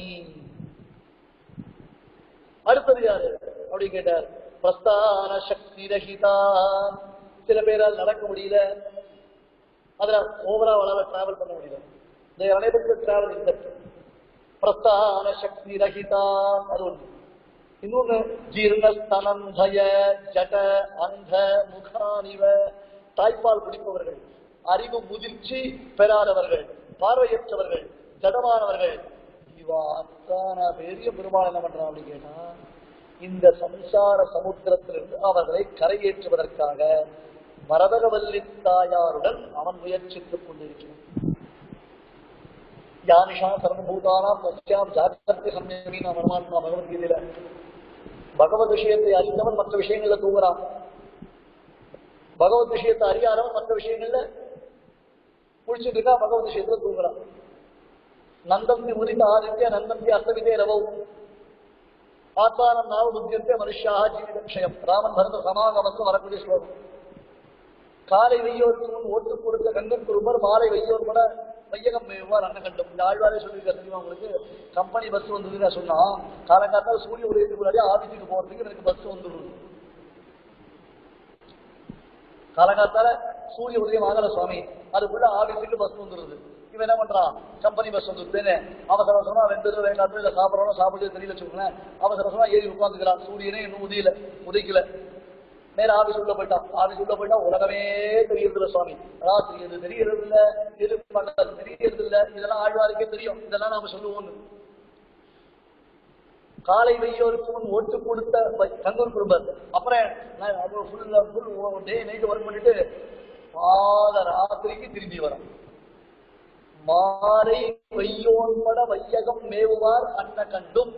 அடுத்தது யாரு அப்படி கேட்டார் பிரஸ்தான சக்தி ரஹிதான் சில பேரால் நடக்க முடியல அதுல ஓவரா வளர டிராவல் பண்ண முடியல they are unable to travel in that பிரஸ்தான சக்தி ரஹிதான் அது ஒண்ணு இன்னொன்னு ஜீர்ணஸ்தனந்தய ஜட அந்த முகானிவ தாய்ப்பால் குடிப்பவர்கள் அறிவு முதிர்ச்சி பெறாதவர்கள் பார்வையற்றவர்கள் ஜடமானவர்கள் இவா அத்தான பெரிய பெருமாள் என்ன பண்றான் அப்படின்னு கேட்டா இந்த சம்சார சமுத்திரத்திலிருந்து அவர்களை கரையேற்றுவதற்காக மரதகவல்லி தாயாருடன் அவன் முயற்சித்துக் கொண்டிருக்கிறான் யானிஷா சர்வபூதானாம் தஸ்யாம் ஜாகிரத்தை சம்யமி நாம் பரமாத்மா பகவத்கீதையில பகவத் விஷயத்தை அறிந்தவன் மற்ற விஷயங்கள்ல தூங்குறான் பகவத் விஷயத்தை அறியாதவன் மற்ற விஷயங்கள்ல குளிச்சுட்டு இருக்கா பகவத் விஷயத்துல தூங்குறான் நந்தந்தி உதித்த ஆதித்ய நந்தந்தி அஸ்தவிதே ரவௌ ஆத்மானம் நாவ புத்தியந்தே மனுஷாக ஜீவித விஷயம் ராமன் பரத சமாகமத்து வரக்கூடிய ஸ்லோகம் காலை வெய்யோருக்கு முன் ஓட்டு கொடுத்த கங்கன் குருமர் மாலை வெய்யோர் கூட வையகம் மேவார் அன்னகண்டம் இந்த ஆழ்வாரே சொல்லியிருக்காரு தெரியுமா உங்களுக்கு கம்பெனி பஸ் வந்தது நான் சொன்னா காலங்காத்தால சூரிய உதயத்துக்கு முன்னாடி ஆபீஸுக்கு போறதுக்கு எனக்கு பஸ் வந்துடுது காலங்காத்தால சூரிய உதயம் ஆகல சுவாமி அதுக்குள்ள ஆபீஸுக்கு பஸ் வந்துடுது இவன் என்ன பண்றான் கம்பெனி பஸ் வந்துருத்தேன்னு அவசர அவசரமா ரெண்டு தடவை வேண்டாம் இல்ல சாப்பிடறோம் சாப்பிட்டு தெரியல வச்சுக்கோங்களேன் அவசர அவசரமா ஏறி உட்காந்துக்கிறான் சூரியனே இன்னும் உதயல உதைக்கல நேர ஆபீஸ் உள்ள போயிட்டான் ஆபீஸ் உள்ள போயிட்டா உலகமே தெரியறது இல்ல சுவாமி ராத்திரி எது தெரியறது இல்ல எது பண்றது தெரியறது இல்ல இதெல்லாம் ஆழ்வாருக்கே தெரியும் இதெல்லாம் நாம சொல்லுவோம் காலை வெய்யோருக்கு முன் ஓட்டு கொடுத்த வ- கங்கூர் குடும்பர் அப்புறம் நான் அப்புறம் full full day night work பண்ணிட்டு பாத ராத்திரிக்கு திரும்பி வரோம் மாலை வையோன்பட வையகம் மேவுவார் அன்ன கண்டும்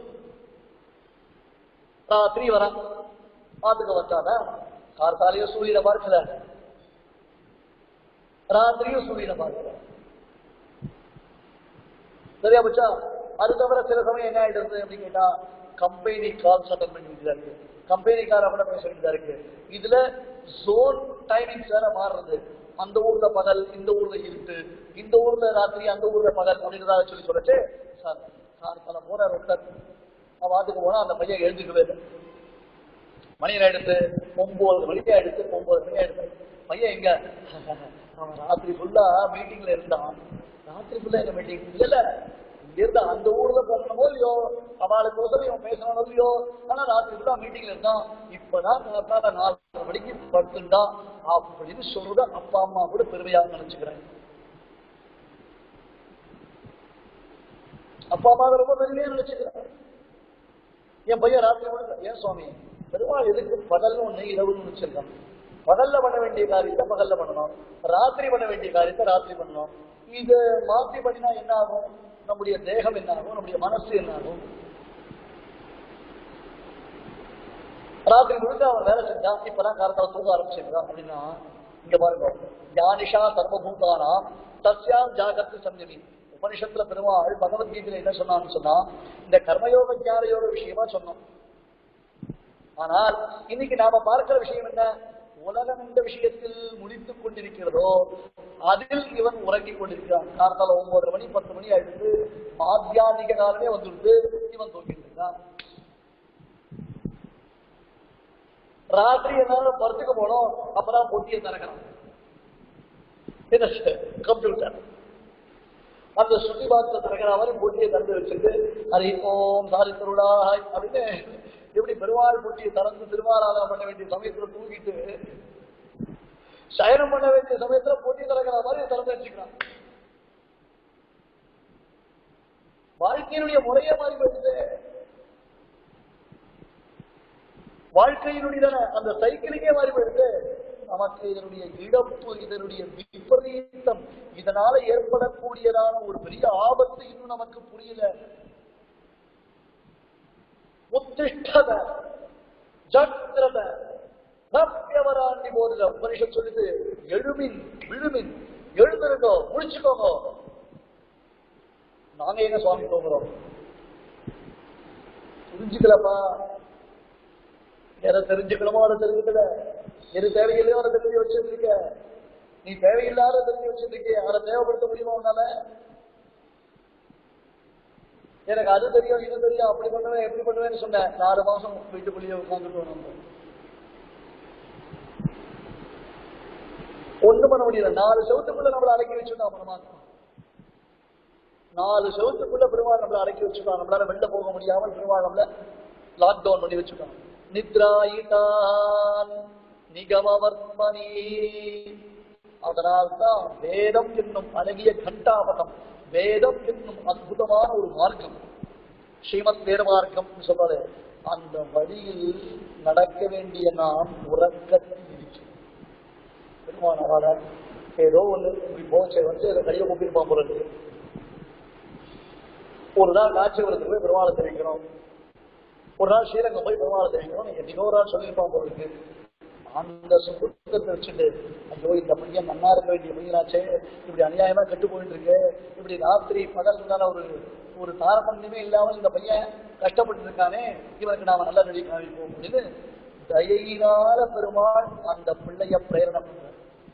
ராத்திரி வரான் பாத்துக்க வச்சாத கார்த்தாலையும் சூரியனை பார்க்கல ராத்திரியும் சூரியனை பார்க்கல சரியா பச்சா அது தவிர சில சமயம் என்ன ஆயிடுறது அப்படின்னு கேட்டா கம்பெனி கால் சட்டம் பண்ணி வேண்டியதா இருக்கு கம்பெனிக்கார கூட பேச வேண்டியதா இருக்கு இதுல ஜோன் டைமிங்ஸ் வேற மாறுறது அந்த ஊர்ல பகல் இந்த ஊர்ல இருட்டு இந்த ஊர்ல ராத்திரி அந்த ஊர்ல பகல் அப்படின்றதா சொல்லி சொல்லிட்டு சார் சார் பல போற ஒருத்தர் அவன் வாட்டுக்கு போனா அந்த பையன் எழுந்துக்கவே இல்லை மணி எடுத்து ஒன்பது மணிக்கு எடுத்து ஒன்பது மணி எடுத்து பையன் எங்க அவன் ராத்திரி ஃபுல்லா மீட்டிங்ல இருந்தான் ராத்திரி ஃபுல்லா எங்க மீட்டிங் இல்ல இல்ல இங்க இருந்தா அந்த ஊர்ல பண்ணணுமோ இல்லையோ அவளுக்கு உதவி இவன் பேசணும் இல்லையோ ஆனா ராத்திரி ஃபுல்லா மீட்டிங்ல இருந்தான் இப்பதான் காத்தால நாலு மணிக்கு படுத்துட்டான் அப்படின்னு சொல்றத அப்பா அம்மா கூட பெருமையா நினைச்சுக்கிறேன் அப்பா அம்மா ரொம்ப பெருமையா நினைச்சுக்கிறேன் என் பையன் ராத்திரி முழுக்க ஏன் சுவாமி பெருமாள் எதுக்கு பகல்னு ஒண்ணு இரவுன்னு வச்சிருக்கான் பகல்ல பண்ண வேண்டிய காரியத்தை பகல்ல பண்ணணும் ராத்திரி பண்ண வேண்டிய காரியத்தை ராத்திரி பண்ணணும் இது மாத்தி பண்ணினா என்ன ஆகும் நம்முடைய தேகம் என்ன ஆகும் நம்முடைய மனசு என்ன ஆகும் ராத்திரி முழுக்க அவன் வேலை செஞ்சான் இப்பதான் காலத்தால தூங்க ஆரம்பிச்சிருக்கான் அப்படின்னா இங்க பாருங்க ஞானிஷா சர்வபூதானா தஸ்யாம் ஜாகத்து சம்யமி உபனிஷத்துல பெருமாள் பகவத்கீதையில என்ன சொன்னான்னு சொன்னா இந்த கர்மயோக ஞானயோக விஷயமா சொன்னோம் ஆனால் இன்னைக்கு நாம பார்க்கிற விஷயம் என்ன உலகம் எந்த விஷயத்தில் முடித்துக் கொண்டிருக்கிறதோ அதில் இவன் உறங்கிக் கொண்டிருக்கிறான் காரணத்தால ஒன்பது மணி பத்து மணி ஆயிடுத்து ஆத்தியானிக காலமே வந்துடுது இவன் தூங்கிட்டு இருக்கான் ராத்திரி என்ன படுத்துக்க போனோம் அப்பதான் பொட்டியை திறக்கிறான் என்ன கம்ப்யூட்டர் அந்த சுத்தி பாக்ஸ திறக்கிற மாதிரி பொட்டியை திறந்து வச்சுட்டு ஹரி ஓம் சாரி திருவிழாய் அப்படின்னு எப்படி பெருமாள் பொட்டியை திறந்து திருமாராதனை பண்ண வேண்டிய சமயத்துல தூங்கிட்டு சயனம் பண்ண வேண்டிய சமயத்துல பொட்டி திறக்கிற மாதிரி திறந்து வச்சுக்கிறான் வாழ்க்கையினுடைய முறையே மாறி போயிடுது வாழ்க்கையினுடைய அந்த சைக்கிளிங்கே மாறி போயிடுது நமக்கு இதனுடைய இழப்பு இதனுடைய விபரீதம் இதனால ஏற்படக்கூடியதான ஒரு பெரிய ஆபத்து இன்னும் நமக்கு புரியல உத்திஷ்டத ஜக்ரத நப்பியவராண்டி போதுல உபனிஷத் சொல்லுது எழுமின் விழுமின் எழுந்திருங்கோ முடிச்சுக்கோங்க நாங்க எங்க சுவாமி தோங்குறோம் புரிஞ்சுக்கலப்பா எதை தெரிஞ்சுக்கணுமோ அதை தெரிஞ்சுக்கல எது தேவையில்லையோ அதை தெரிஞ்சு வச்சிருக்க நீ தேவையில்லாத தெரிஞ்சு வச்சிருக்க அதை தேவைப்படுத்த முடியுமா உன்னால எனக்கு அது தெரியும் இது தெரியும் அப்படி பண்ணுவேன் எப்படி பண்ணுவேன்னு சொன்னேன் நாலு மாசம் வீட்டுக்குள்ளேயே உட்காந்துட்டு வரணும் ஒண்ணும் பண்ண முடியல நாலு செவத்துக்குள்ள நம்மள அடக்கி வச்சுட்டான் பரமாத்மா நாலு செவத்துக்குள்ள பெருமாள் நம்மள அடக்கி வச்சுட்டான் நம்மளால வெளில போக முடியாமல் பெருமாள் நம்மள லாக்டவுன் பண்ணி வச்சுட்டான் நித்ராயிதான் நிகமவர்மணி அதனால்தான் வேதம் என்னும் அழகிய கண்டாபதம் வேதம் என்னும் அற்புதமான ஒரு மார்க்கம் ஸ்ரீமத் வேத மார்க்கம் சொல்றது அந்த வழியில் நடக்க வேண்டிய நாம் உறக்கத்தில் இருக்கிறோம் பெருமானால ஏதோ ஒண்ணு இப்படி போச்சு வந்து அதை கையை கூப்பிருப்பான் போல இருக்கு ஒரு நாள் காட்சிபுரத்துக்கு போய் பெருமாளை தெரிவிக்கிறோம் ஒரு நாள் ஸ்ரீரங்கம் போய் பெருமாளை தெரிவிக்கிறோம் நீங்க இன்னொரு நாள் சொல்லியிருப்பான் போல இருக்கு அந்த சுத்தத்தை வச்சுட்டு ஐயோ இந்த பையன் நன்னா இருக்க வேண்டிய பையனாச்சே இப்படி அநியாயமா கெட்டு போயிட்டு இருக்கு இப்படி ராத்திரி பகல் இருந்தால ஒரு ஒரு தாரபண்யமே இல்லாமல் இந்த பையன் கஷ்டப்பட்டு இருக்கானே இவனுக்கு நாம நல்ல நடி காமிப்போம் அப்படின்னு தயையினால பெருமாள் அந்த பிள்ளைய பிரேரணை பண்றார்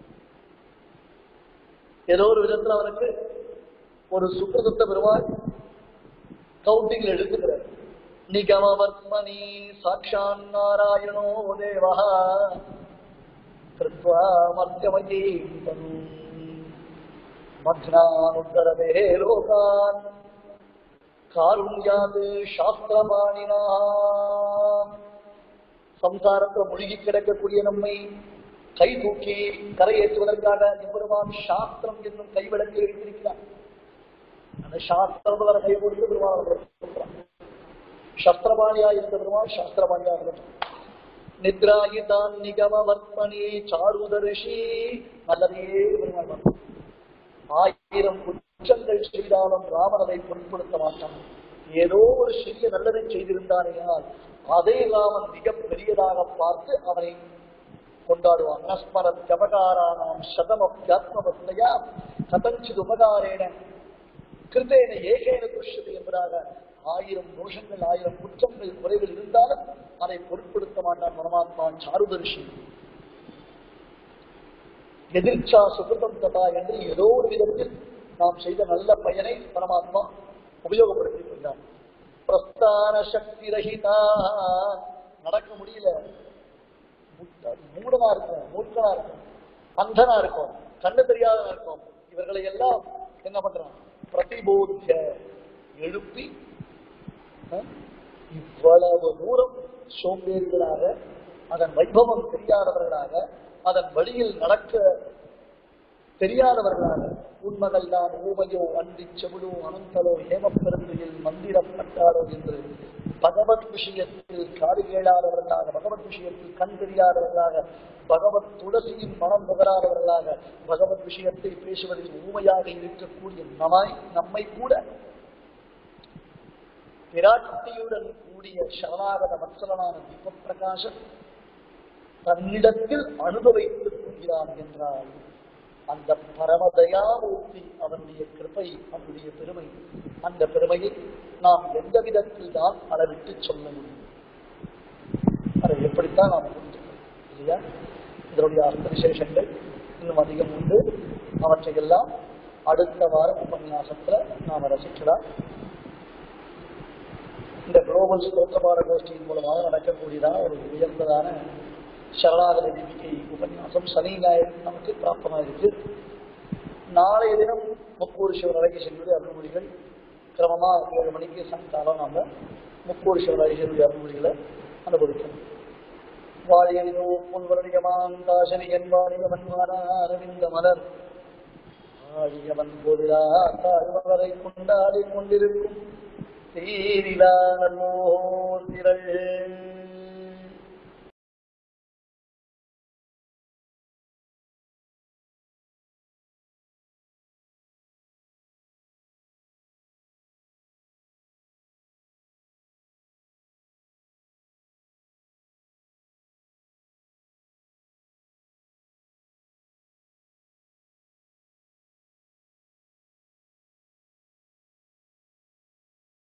ஏதோ ஒரு விதத்துல அவனுக்கு ஒரு சுப்பிரதத்தை பெருமாள் கவுண்டிங்ல எடுத்துக்கிறார் நிகமவர்மணி சாட்சான் நாராயணோ தேவா கிருத்வா மத்தியமயீம் தனும் மத்னானுத்தரவே லோகான் காருண்யாது சாஸ்திரபாணினா சம்சாரத்துல முழுகி கிடக்கக்கூடிய நம்மை கை தூக்கி கரையேற்றுவதற்காக எம்பெருமான் சாஸ்திரம் என்னும் கைவிளக்கை வைத்திருக்கிறார் அந்த சாஸ்திரம் கை கொடுத்து பெருமாள் சொல்றான் சஸ்திரபாணியா இருந்த பெருமாள் சாஸ்திரபாணியா இருக்கட்டும் நித்ராகிதான் நிகமவர்த்தனே சாருதரிஷி நல்லதே பெருமாள் வந்தார். ஆயிரம் குற்றங்கள் செய்தாலும் ராமன் அதை பொருட்படுத்த மாட்டான் ஏதோ ஒரு சிறிய நல்லதை செய்திருந்தானேயால் அதை ராமன் மிக பெரியதாக பார்த்து அவனை கொண்டாடுவான் நஸ்மரத் ஜபகாரானாம் சதமப்யாத்மவத்தையா கதஞ்சித் உபகாரேன கிருத்தேன ஏகேன துஷ்யது என்பதாக ஆயிரம் தோஷங்கள் ஆயிரம் குற்றங்கள் குறைகள் இருந்தாலும் அதை பொருட்படுத்த மாட்டான் பரமாத்மா சாருதர்ஷி எதிர்ச்சா சுகிருதம் ததா என்று ஏதோ ஒரு விதத்தில் நாம் செய்த நல்ல பயனை பரமாத்மா உபயோகப்படுத்திக் கொண்டார் பிரஸ்தான சக்தி ரஹிதா நடக்க முடியல முட்ட- மூடனா இருக்கும் மூர்க்கனா இருக்கும் அந்தனா இருக்கும் கண்ணு தெரியாதவனா இருக்கும் இவர்களை எல்லாம் என்ன பண்றான் பிரதிபோதிய எழுப்பி அஹ், இவ்வளவு தூரம் சோம்பேறிகளாக அதன் வைபவம் தெரியாதவர்களாக அதன் வழியில் நடக்க தெரியாதவர்களாக உண்மகள் தான் ஊமையோ அன்றி செவிடோ அனந்தலோ ஏமப்பெருந்தையில் மந்திரப்பட்டாரோ என்று பகவத் விஷயத்தில் காது கேளாதவர்களாக பகவத் விஷயத்தில் கண் தெரியாதவர்களாக பகவத் துளசியின் மனம் நுகராதவர்களாக பகவத் விஷயத்தை பேசுவதில் ஊமையாக இருக்கக்கூடிய நமாய் நம்மை கூட பிராட்டியுடன் கூடிய சரணாகத வத்சலனான தீபப்பிரகாசன் தன்னிடத்தில் அனுபவித்துக் கொள்கிறான் என்றால் அந்த பரமதயாமூர்த்தி அவனுடைய கிருபை அவனுடைய பெருமை அந்த பெருமையை நாம் எந்த விதத்தில் தான் அளவிட்டு சொல்ல முடியும் அதை எப்படித்தான் நாம் புரிஞ்சுக்கணும் இல்லையா இதனுடைய அர்த்த விசேஷங்கள் இன்னும் அதிகம் உண்டு அவற்றையெல்லாம் அடுத்த வார உபன்யாசத்துல நாம ரசிக்கலாம் இந்த குளோபல் ஸ்தோத்திரபாட கோஷ்டியின் மூலமாக நடக்கக்கூடியதான ஒரு உயர்ந்ததான சரணாகத தீபிகை உபன்யாசம் சனி ஞாயிறு நமக்கு பிராப்தமாக இருக்கு நாளைய தினம் முப்பூர் சிவர் அழகேசனுடைய அருள்மொழிகள் கிரமமா ஏழு மணிக்கு சாயங்காலம் நாம முப்பூர் சிவர் அழகேசனுடைய அருள்மொழிகளை அனுபவிக்கணும் வாழியோ புல்வரடியமான் தாசனியன் வாழியவன் அரவிந்த மலர் ஆழியவன் போதிலா தாழ்வரை கொண்டாடி கொண்டிருக்கும் தீரிலா நல்லோர் திரள்